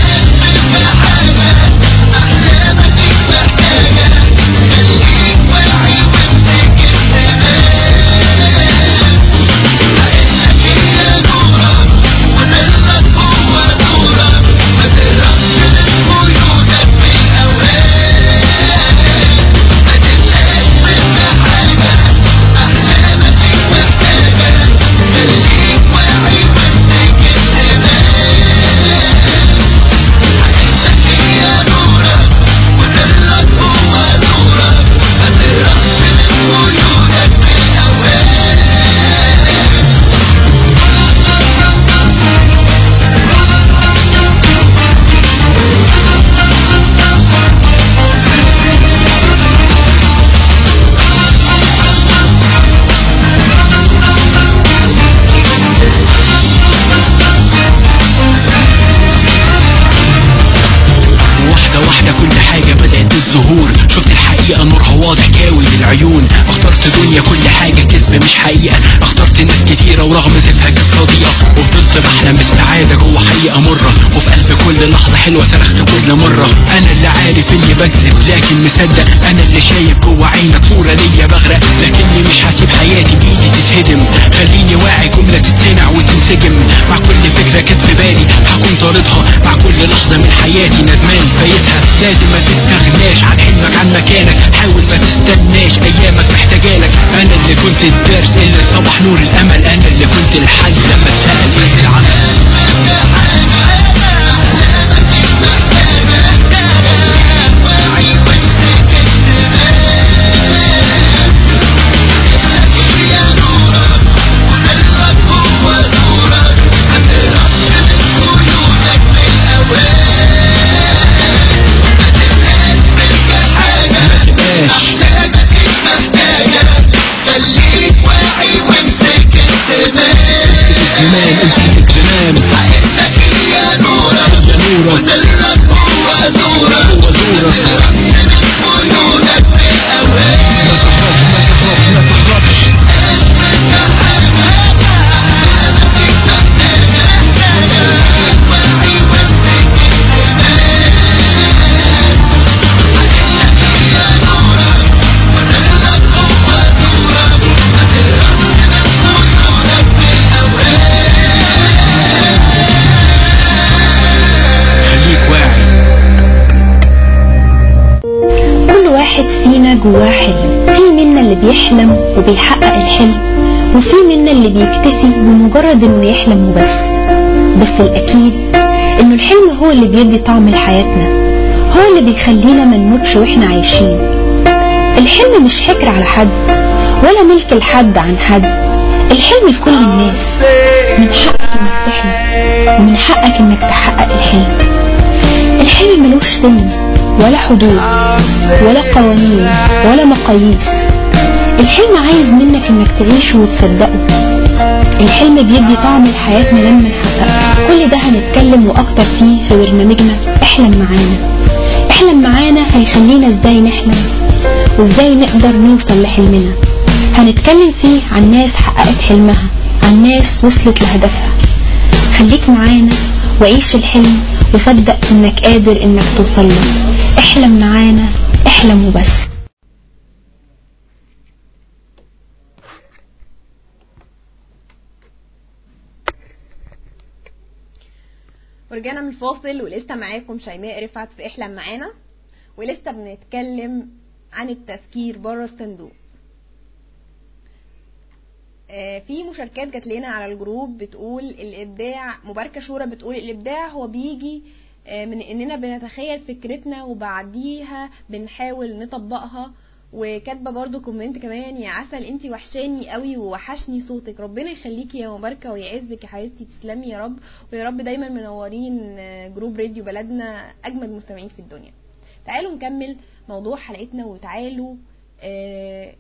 واحدة واحدة كل حاجة بدأت بالظهور شفت الحقيقة نورها واضح كاوي للعيون اخترت دنيا كل حاجة كذب مش حقيقة اخترت ناس كتيرة ورغم زيتها كانت صديقة وفضلت بحلم بالسعادة جوه حقيقة مرة وفي قلب كل لحظة حلوة صرخت كل مرة انا اللي عارف اني بكذب لكن مصدق انا اللي شايف جوه عينك صورة ليا بغرق لكني مش هسيب حياتي بايدي تتهدم خليني واعي جملة تتسمع وتنسجم مع كل فكرة كانت في بالي هكون طاردها مع كل لحظة من حياتي ندمان فايتها لازم ما تستغناش عن حلمك عن مكانك حاول ما تستناش ايامك محتاجالك انا اللي كنت الدرس اللي صبح نور الامل انا اللي كنت الحل لما اتسأل بيت العمل نورك هو نورك ما تهربش ما تهربش ما تهربش خليك واعي كل واحد فينا جواه حلم في منا اللي بيحلم وبيحقق الحلم وفي منا اللي بيكتفي بمجرد انه يحلم وبس بس الاكيد انه الحلم هو اللي بيدي طعم لحياتنا هو اللي بيخلينا ما نموتش واحنا عايشين الحلم مش حكر على حد ولا ملك لحد عن حد الحلم لكل الناس من حقك انك تحلم ومن حقك انك تحقق الحلم الحلم ملوش سن ولا حدود ولا قوانين ولا مقاييس الحلم عايز منك انك تعيشه وتصدقه الحلم بيدي طعم لحياتنا لما نحققه كل ده هنتكلم واكتر فيه في برنامجنا احلم معانا احلم معانا هيخلينا ازاي نحلم وازاي نقدر نوصل لحلمنا هنتكلم فيه عن ناس حققت حلمها عن ناس وصلت لهدفها خليك معانا وعيش الحلم وصدق انك قادر انك توصل له احلم معانا احلم وبس ورجعنا من الفاصل ولسه معاكم شيماء رفعت في احلم معانا ولسه بنتكلم عن التفكير بره الصندوق آه، في مشاركات جات لنا على الجروب بتقول الابداع مباركه شورى بتقول الابداع هو بيجي آه، من اننا بنتخيل فكرتنا وبعديها بنحاول نطبقها وكاتبه برضو كومنت كمان يا عسل انتي وحشاني قوي ووحشني صوتك ربنا يخليكي يا مباركه ويعزك يا حبيبتي تسلمي يا رب ويا رب دايما منورين آه، جروب راديو بلدنا اجمد مستمعين في الدنيا تعالوا نكمل موضوع حلقتنا وتعالوا آه،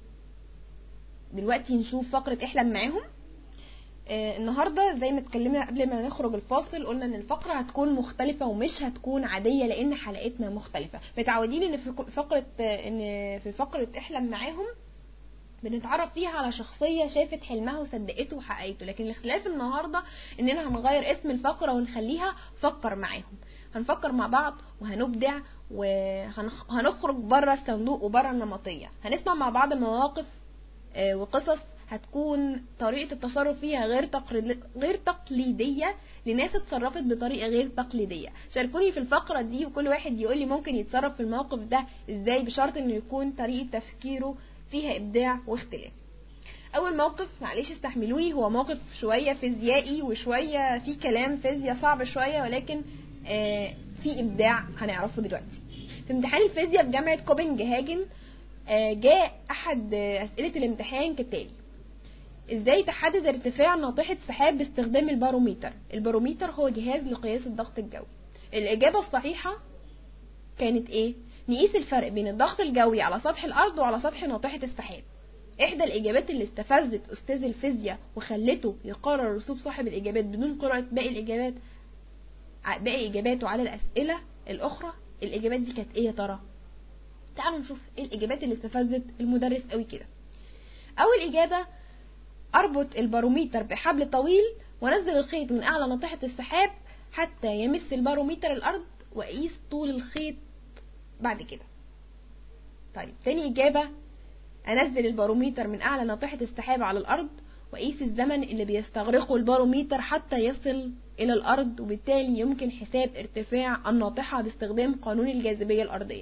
دلوقتي نشوف فقرة احلم معاهم آه النهارده زي ما اتكلمنا قبل ما نخرج الفاصل قلنا ان الفقره هتكون مختلفه ومش هتكون عاديه لان حلقتنا مختلفه متعودين ان في فقره آه، ان في فقره احلم معاهم بنتعرف فيها على شخصيه شافت حلمها وصدقته وحققته لكن الاختلاف النهارده اننا هنغير اسم الفقره ونخليها فكر معاهم هنفكر مع بعض وهنبدع وهنخرج بره الصندوق وبره النمطيه هنسمع مع بعض مواقف آه، وقصص هتكون طريقة التصرف فيها غير تقليد غير تقليدية لناس اتصرفت بطريقة غير تقليدية شاركوني في الفقرة دي وكل واحد يقول لي ممكن يتصرف في الموقف ده ازاي بشرط انه يكون طريقة تفكيره فيها ابداع واختلاف اول موقف معلش استحملوني هو موقف شوية فيزيائي وشوية في كلام فيزياء صعب شوية ولكن آه في ابداع هنعرفه دلوقتي في امتحان الفيزياء في جامعة كوبنهاجن آه، جاء احد آه، اسئله الامتحان كالتالي ازاي تحدد ارتفاع ناطحه سحاب باستخدام الباروميتر الباروميتر هو جهاز لقياس الضغط الجوي الاجابه الصحيحه كانت ايه نقيس الفرق بين الضغط الجوي على سطح الارض وعلى سطح ناطحه السحاب احدى الاجابات اللي استفزت استاذ الفيزياء وخلته يقرر رسوب صاحب الاجابات بدون قراءه باقي الاجابات ع- باقي اجاباته على الاسئله الاخرى الاجابات دي كانت ايه يا ترى تعالوا نشوف ايه الاجابات اللي استفزت المدرس قوي كده اول اجابه اربط الباروميتر بحبل طويل وانزل الخيط من اعلى ناطحه السحاب حتى يمس الباروميتر الارض واقيس طول الخيط بعد كده طيب تاني اجابه انزل الباروميتر من اعلى ناطحه السحاب على الارض واقيس الزمن اللي بيستغرقه الباروميتر حتى يصل الى الارض وبالتالي يمكن حساب ارتفاع الناطحه باستخدام قانون الجاذبيه الارضيه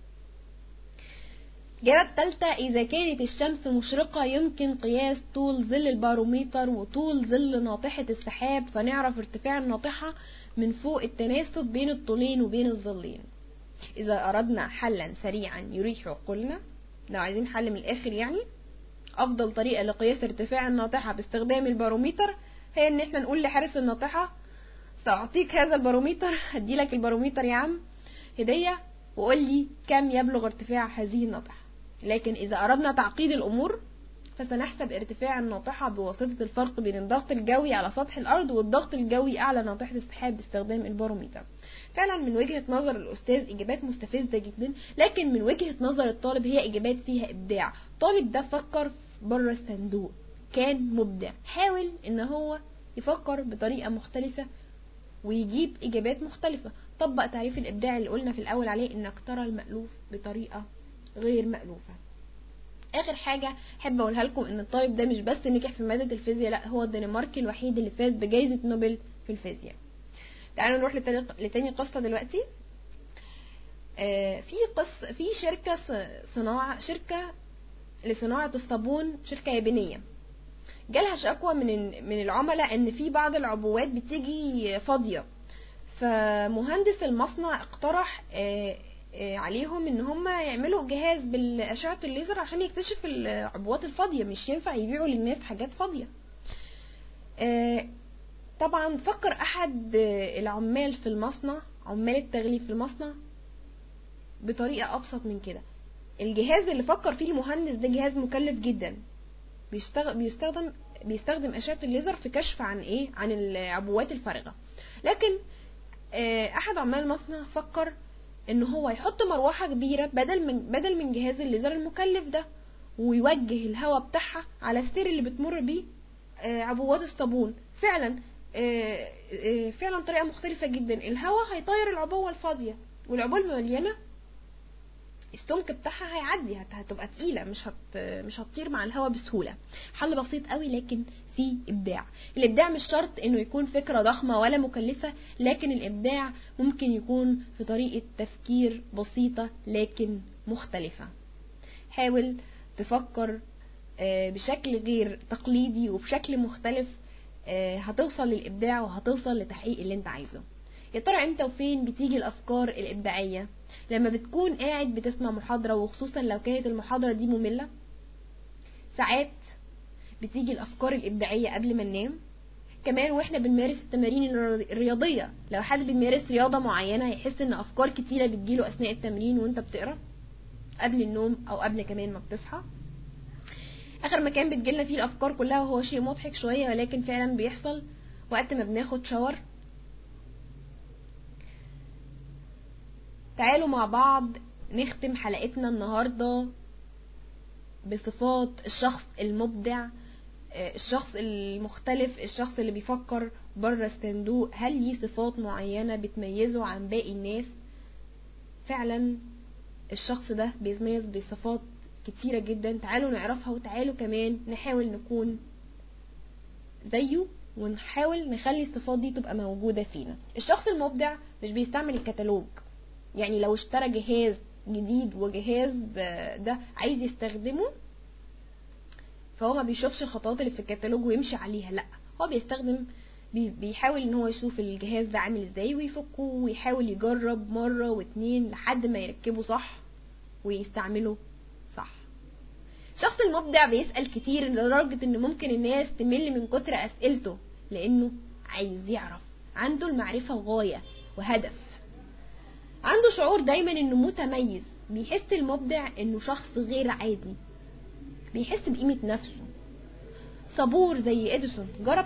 الإجابة التالتة إذا كانت الشمس مشرقة يمكن قياس طول ظل الباروميتر وطول ظل ناطحة السحاب فنعرف ارتفاع الناطحة من فوق التناسب بين الطولين وبين الظلين إذا أردنا حلا سريعا يريح عقولنا لو عايزين حل من الآخر يعني أفضل طريقة لقياس ارتفاع الناطحة باستخدام الباروميتر هي إن احنا نقول لحارس الناطحة سأعطيك هذا الباروميتر هديلك الباروميتر يا عم هدية وقول لي كم يبلغ ارتفاع هذه الناطحة لكن إذا أردنا تعقيد الأمور فسنحسب ارتفاع الناطحة بواسطة الفرق بين الضغط الجوي على سطح الأرض والضغط الجوي أعلى ناطحة السحاب باستخدام الباروميتر فعلا من وجهة نظر الأستاذ إجابات مستفزة جدا لكن من وجهة نظر الطالب هي إجابات فيها إبداع طالب ده فكر بره الصندوق كان مبدع حاول إن هو يفكر بطريقة مختلفة ويجيب إجابات مختلفة طبق تعريف الإبداع اللي قلنا في الأول عليه إنك ترى المألوف بطريقة غير مألوفة اخر حاجه احب اقولها لكم ان الطالب ده مش بس نجح في ماده الفيزياء لا هو الدنماركي الوحيد اللي فاز بجائزه نوبل في الفيزياء تعالوا نروح لتاني, لتاني قصه دلوقتي آه في قص في شركه ص- صناعه شركه لصناعه الصابون شركه يابانيه جالها شكوى من ال- من العملاء ان في بعض العبوات بتيجي فاضيه فمهندس المصنع اقترح آه، آه، عليهم ان هم يعملوا جهاز بالاشعه الليزر عشان يكتشف العبوات الفاضيه مش ينفع يبيعوا للناس حاجات فاضيه آه، طبعا فكر احد آه، العمال في المصنع عمال التغليف في المصنع بطريقه ابسط من كده الجهاز اللي فكر فيه المهندس ده جهاز مكلف جدا بيشتغل بيستخدم بيستخدم اشعه الليزر في كشف عن ايه عن العبوات الفارغه لكن آه، احد عمال المصنع فكر ان هو يحط مروحه كبيره بدل من بدل من جهاز الليزر المكلف ده ويوجه الهواء بتاعها على السير اللي بتمر بيه آه، عبوات الصابون فعلا آه، آه، فعلا طريقه مختلفه جدا الهواء هيطير العبوه الفاضيه والعبوه المليانه السمك بتاعها هيعدي هت- هتبقى تقيله مش هت مش هتطير مع الهواء بسهوله حل بسيط قوي لكن فيه ابداع الابداع مش شرط انه يكون فكره ضخمه ولا مكلفه لكن الابداع ممكن يكون في طريقه تفكير بسيطه لكن مختلفه حاول تفكر آه، بشكل غير تقليدي وبشكل مختلف آه، هتوصل للابداع وهتوصل لتحقيق اللي انت عايزه يا ترى امتى وفين بتيجي الافكار الابداعيه لما بتكون قاعد بتسمع محاضره وخصوصا لو كانت المحاضره دي ممله ساعات بتيجي الافكار الابداعيه قبل ما ننام كمان واحنا بنمارس التمارين الرياض- الرياضيه لو حد بيمارس رياضه معينه هيحس ان افكار كتيره بتجيله اثناء التمرين وانت بتقرا قبل النوم او قبل كمان ما بتصحى اخر مكان بتجيلنا فيه الافكار كلها وهو شيء مضحك شويه ولكن فعلا بيحصل وقت ما بناخد شاور تعالوا مع بعض نختم حلقتنا النهارده بصفات الشخص المبدع آه، الشخص المختلف الشخص اللي بيفكر بره الصندوق هل ليه صفات معينة بتميزه عن باقي الناس فعلا الشخص ده بيتميز بصفات كتيرة جدا تعالوا نعرفها وتعالوا كمان نحاول نكون زيه ونحاول نخلي الصفات دي تبقى موجودة فينا الشخص المبدع مش بيستعمل الكتالوج يعني لو اشترى جهاز جديد وجهاز آه، ده عايز يستخدمه فهو ما بيشوفش الخطوات اللي في الكتالوج ويمشي عليها لا هو بيستخدم بي- بيحاول ان هو يشوف الجهاز ده عامل ازاي ويفكه ويحاول يجرب مرة واتنين لحد ما يركبه صح ويستعمله صح الشخص المبدع بيسأل كتير لدرجة ان ممكن الناس تمل من كتر اسئلته لانه عايز يعرف عنده المعرفة غاية وهدف عنده شعور دايما انه متميز بيحس المبدع انه شخص غير عادي بيحس بقيمة نفسه صبور زي اديسون جرب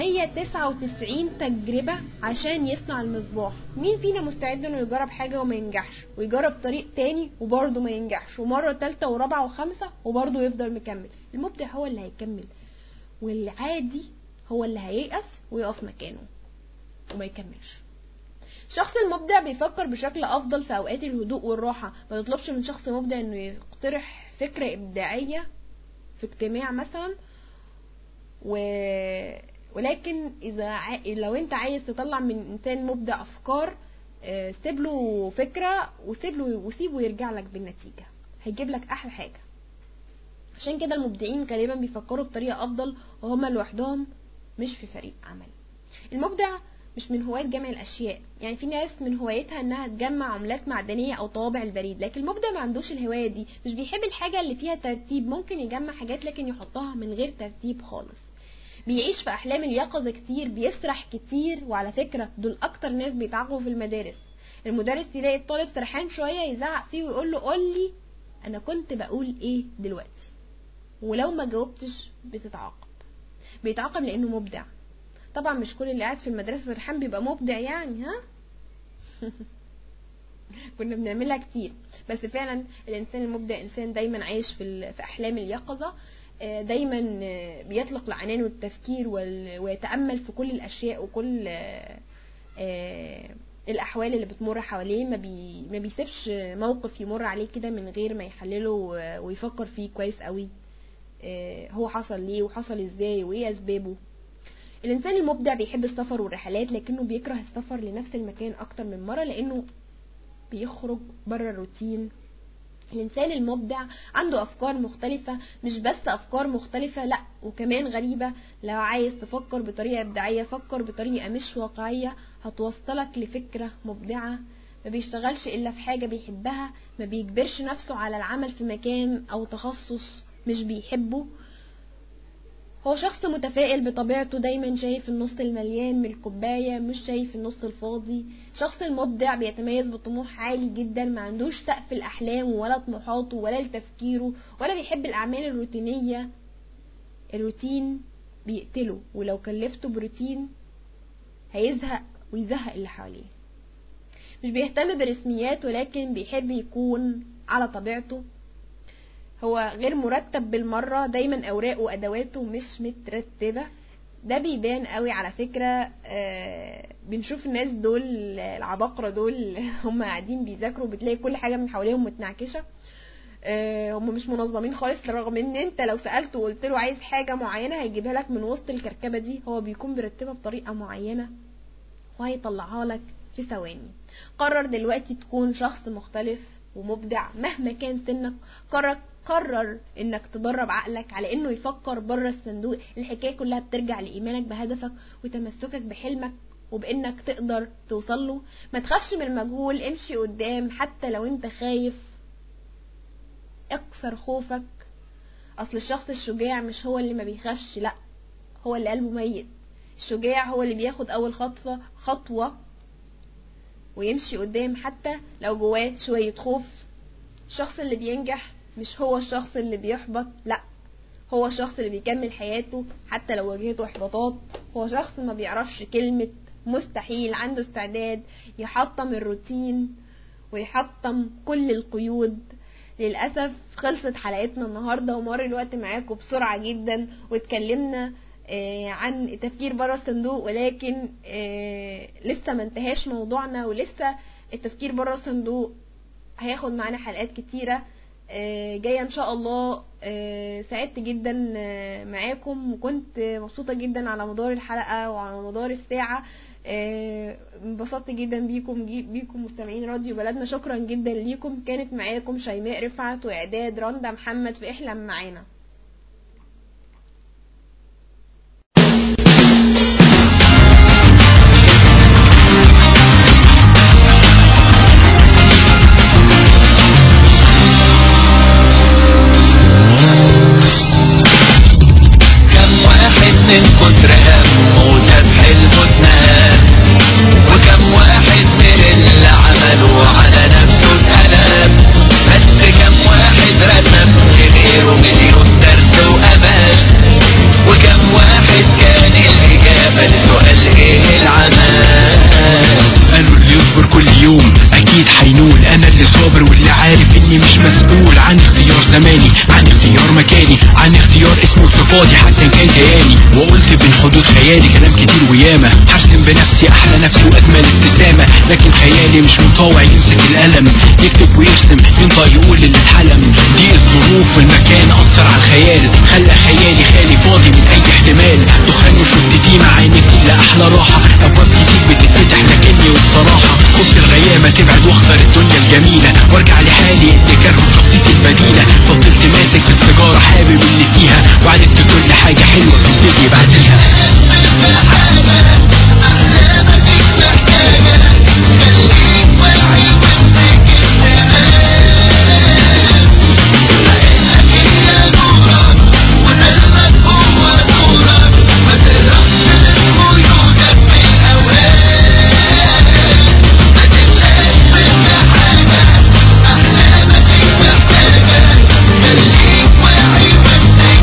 999 تجربة عشان يصنع المصباح مين فينا مستعد انه يجرب حاجة وما ينجحش ويجرب طريق تاني وبرضه ما ينجحش ومرة تالتة ورابعة وخامسة وبرضه يفضل مكمل المبدع هو اللي هيكمل والعادي هو اللي هييأس ويقف مكانه وما يكملش الشخص المبدع بيفكر بشكل افضل في اوقات الهدوء والراحه ما تطلبش من شخص مبدع انه يقترح فكره ابداعيه في اجتماع مثلا و... ولكن اذا ع... لو انت عايز تطلع من انسان مبدع افكار آه، سيب له فكره وسيب له وسيبه يرجع لك بالنتيجه هيجيب لك احلى حاجه عشان كده المبدعين غالبا بيفكروا بطريقه افضل وهما لوحدهم مش في فريق عمل المبدع مش من هواة جمع الأشياء يعني في ناس من هوايتها إنها تجمع عملات معدنية أو طوابع البريد لكن المبدع ما عندوش الهواية دي مش بيحب الحاجة اللي فيها ترتيب ممكن يجمع حاجات لكن يحطها من غير ترتيب خالص بيعيش في أحلام اليقظة كتير بيسرح كتير وعلى فكرة دول أكتر ناس بيتعاقبوا في المدارس المدرس يلاقي الطالب سرحان شوية يزعق فيه ويقول له قول لي أنا كنت بقول إيه دلوقتي ولو ما جاوبتش بتتعاقب بيتعاقب لانه مبدع طبعا مش كل اللي قاعد في المدرسه سرحان بيبقى مبدع يعني ها كنا بنعملها كتير بس فعلا الانسان المبدع انسان دايما عايش في ال- في احلام اليقظه آه، دايما آه، بيطلق لعنان التفكير وال- ويتامل في كل الاشياء وكل آه، آه، الاحوال اللي بتمر حواليه ما بي ما بيسيبش موقف يمر عليه كده من غير ما يحلله و- ويفكر فيه كويس قوي آه، هو حصل ليه وحصل ازاي وايه اسبابه الانسان المبدع بيحب السفر والرحلات لكنه بيكره السفر لنفس المكان اكتر من مره لانه بيخرج بره الروتين الانسان المبدع عنده افكار مختلفة مش بس افكار مختلفة لا وكمان غريبة لو عايز تفكر بطريقة ابداعية فكر بطريقة مش واقعية هتوصلك لفكرة مبدعة ما بيشتغلش الا في حاجة بيحبها ما بيجبرش نفسه على العمل في مكان او تخصص مش بيحبه هو شخص متفائل بطبيعته دايما شايف النص المليان من الكوباية مش شايف النص الفاضي شخص المبدع بيتميز بطموح عالي جدا ما عندوش سقف الأحلام ولا طموحاته ولا لتفكيره ولا بيحب الأعمال الروتينية الروتين بيقتله ولو كلفته بروتين هيزهق ويزهق اللي حواليه مش بيهتم برسميات ولكن بيحب يكون على طبيعته هو غير مرتب بالمرة دايما أوراقه وأدواته مش مترتبة ده بيبان قوي على فكرة آه بنشوف الناس دول العباقرة دول هم قاعدين بيذاكروا بتلاقي كل حاجة من حواليهم متنعكشة آه هم مش منظمين خالص رغم ان انت لو سألته وقلت له عايز حاجة معينة هيجيبها لك من وسط الكركبة دي هو بيكون مرتبها بطريقة معينة وهيطلعها لك في ثواني قرر دلوقتي تكون شخص مختلف ومبدع مهما كان سنك قرر قرر انك تدرب عقلك على انه يفكر بره الصندوق الحكايه كلها بترجع لايمانك بهدفك وتمسكك بحلمك وبانك تقدر توصل له ما تخافش من المجهول امشي قدام حتى لو انت خايف اكسر خوفك اصل الشخص الشجاع مش هو اللي ما بيخافش لا هو اللي قلبه ميت الشجاع هو اللي بياخد اول خطوه خطوه ويمشي قدام حتى لو جواه شويه خوف الشخص اللي بينجح مش هو الشخص اللي بيحبط لا هو الشخص اللي بيكمل حياته حتى لو واجهته احباطات هو شخص ما بيعرفش كلمة مستحيل عنده استعداد يحطم الروتين ويحطم كل القيود للأسف خلصت حلقتنا النهاردة ومر الوقت معاكم بسرعة جدا واتكلمنا آه عن التفكير بره الصندوق ولكن آه لسه ما انتهاش موضوعنا ولسه التفكير بره الصندوق هياخد معانا حلقات كتيرة جاية ان شاء الله سعدت جدا معاكم وكنت مبسوطة جدا على مدار الحلقة وعلى مدار الساعة انبسطت جدا بيكم بيكم مستمعين راديو بلدنا شكرا جدا ليكم كانت معاكم شيماء رفعت واعداد رندا محمد في احلم معانا من كتر همه ساب حلمه اتنام وكم واحد من اللي عملوا على نفسه اتقلب بس كم واحد رسم لغيره مليون درس وامان وكم واحد كان الإجابة لسؤال ايه العمل قالوا اللي يصبر كل يوم اكيد هينول انا اللي صابر واللي عارف اني مش مسؤول عن اختيار زماني عن اختيار مكاني عن اختيار اسمي وصفاتي حتى ان كان كياني وقلت بين حدود خيالي كلام كتير وياما حرسم بنفسي احلى نفسي واجمل ابتسامه لكن خيالي مش مطاوع يمسك القلم يكتب ويرسم ينطق يقول اللي اتحلم دي الظروف والمكان اثر على الخيال خلى خيالي خالي فاضي من اي احتمال دخان وشفت دي مع ان كل احلى راحه ابواب كتير بتتفتح لكني والصراحه خفت الغيامه تبعد واخسر الدنيا الجميله وارجع لحالي اللي كره شخصيتي البديله فضلت ماسك في السيجاره حابب اللي فيها وعدت كل حاجه حلوه تبتدي بعديها خليك واعي وامسك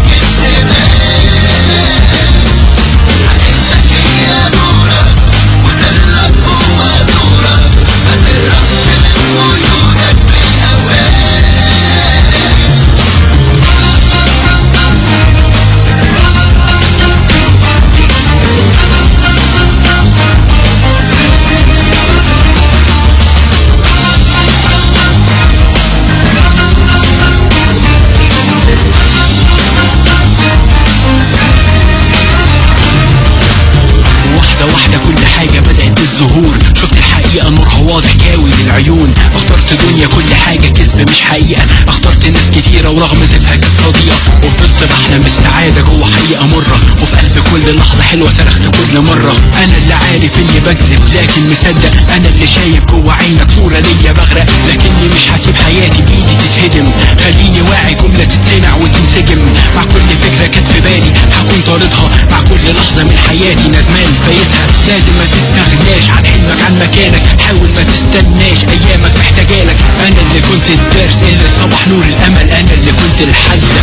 مش حقيقة اخترت ناس كتيرة ورغم زفها كانت صديقة وفضلت بحلم بالسعادة جوه حقيقة مرة وفي قلب كل لحظة حلوة صرخت كل مرة انا اللي عارف اني بكذب لكن مصدق انا اللي شايف جوه عينك صورة ليا بغرق لكني مش هسيب حياتي بايدي تتهدم خليني واعي جملة تتسمع وتنسجم مع كل فكرة كانت في بالي هكون طاردها مع كل لحظة من حياتي ندمان فايتها لازم ما تستغناش عن حلمك عن مكانك حاول ما تستناش ايامك محتاجالك انا اللي كنت الدرس اللي صبح نور الامل انا اللي كنت الحل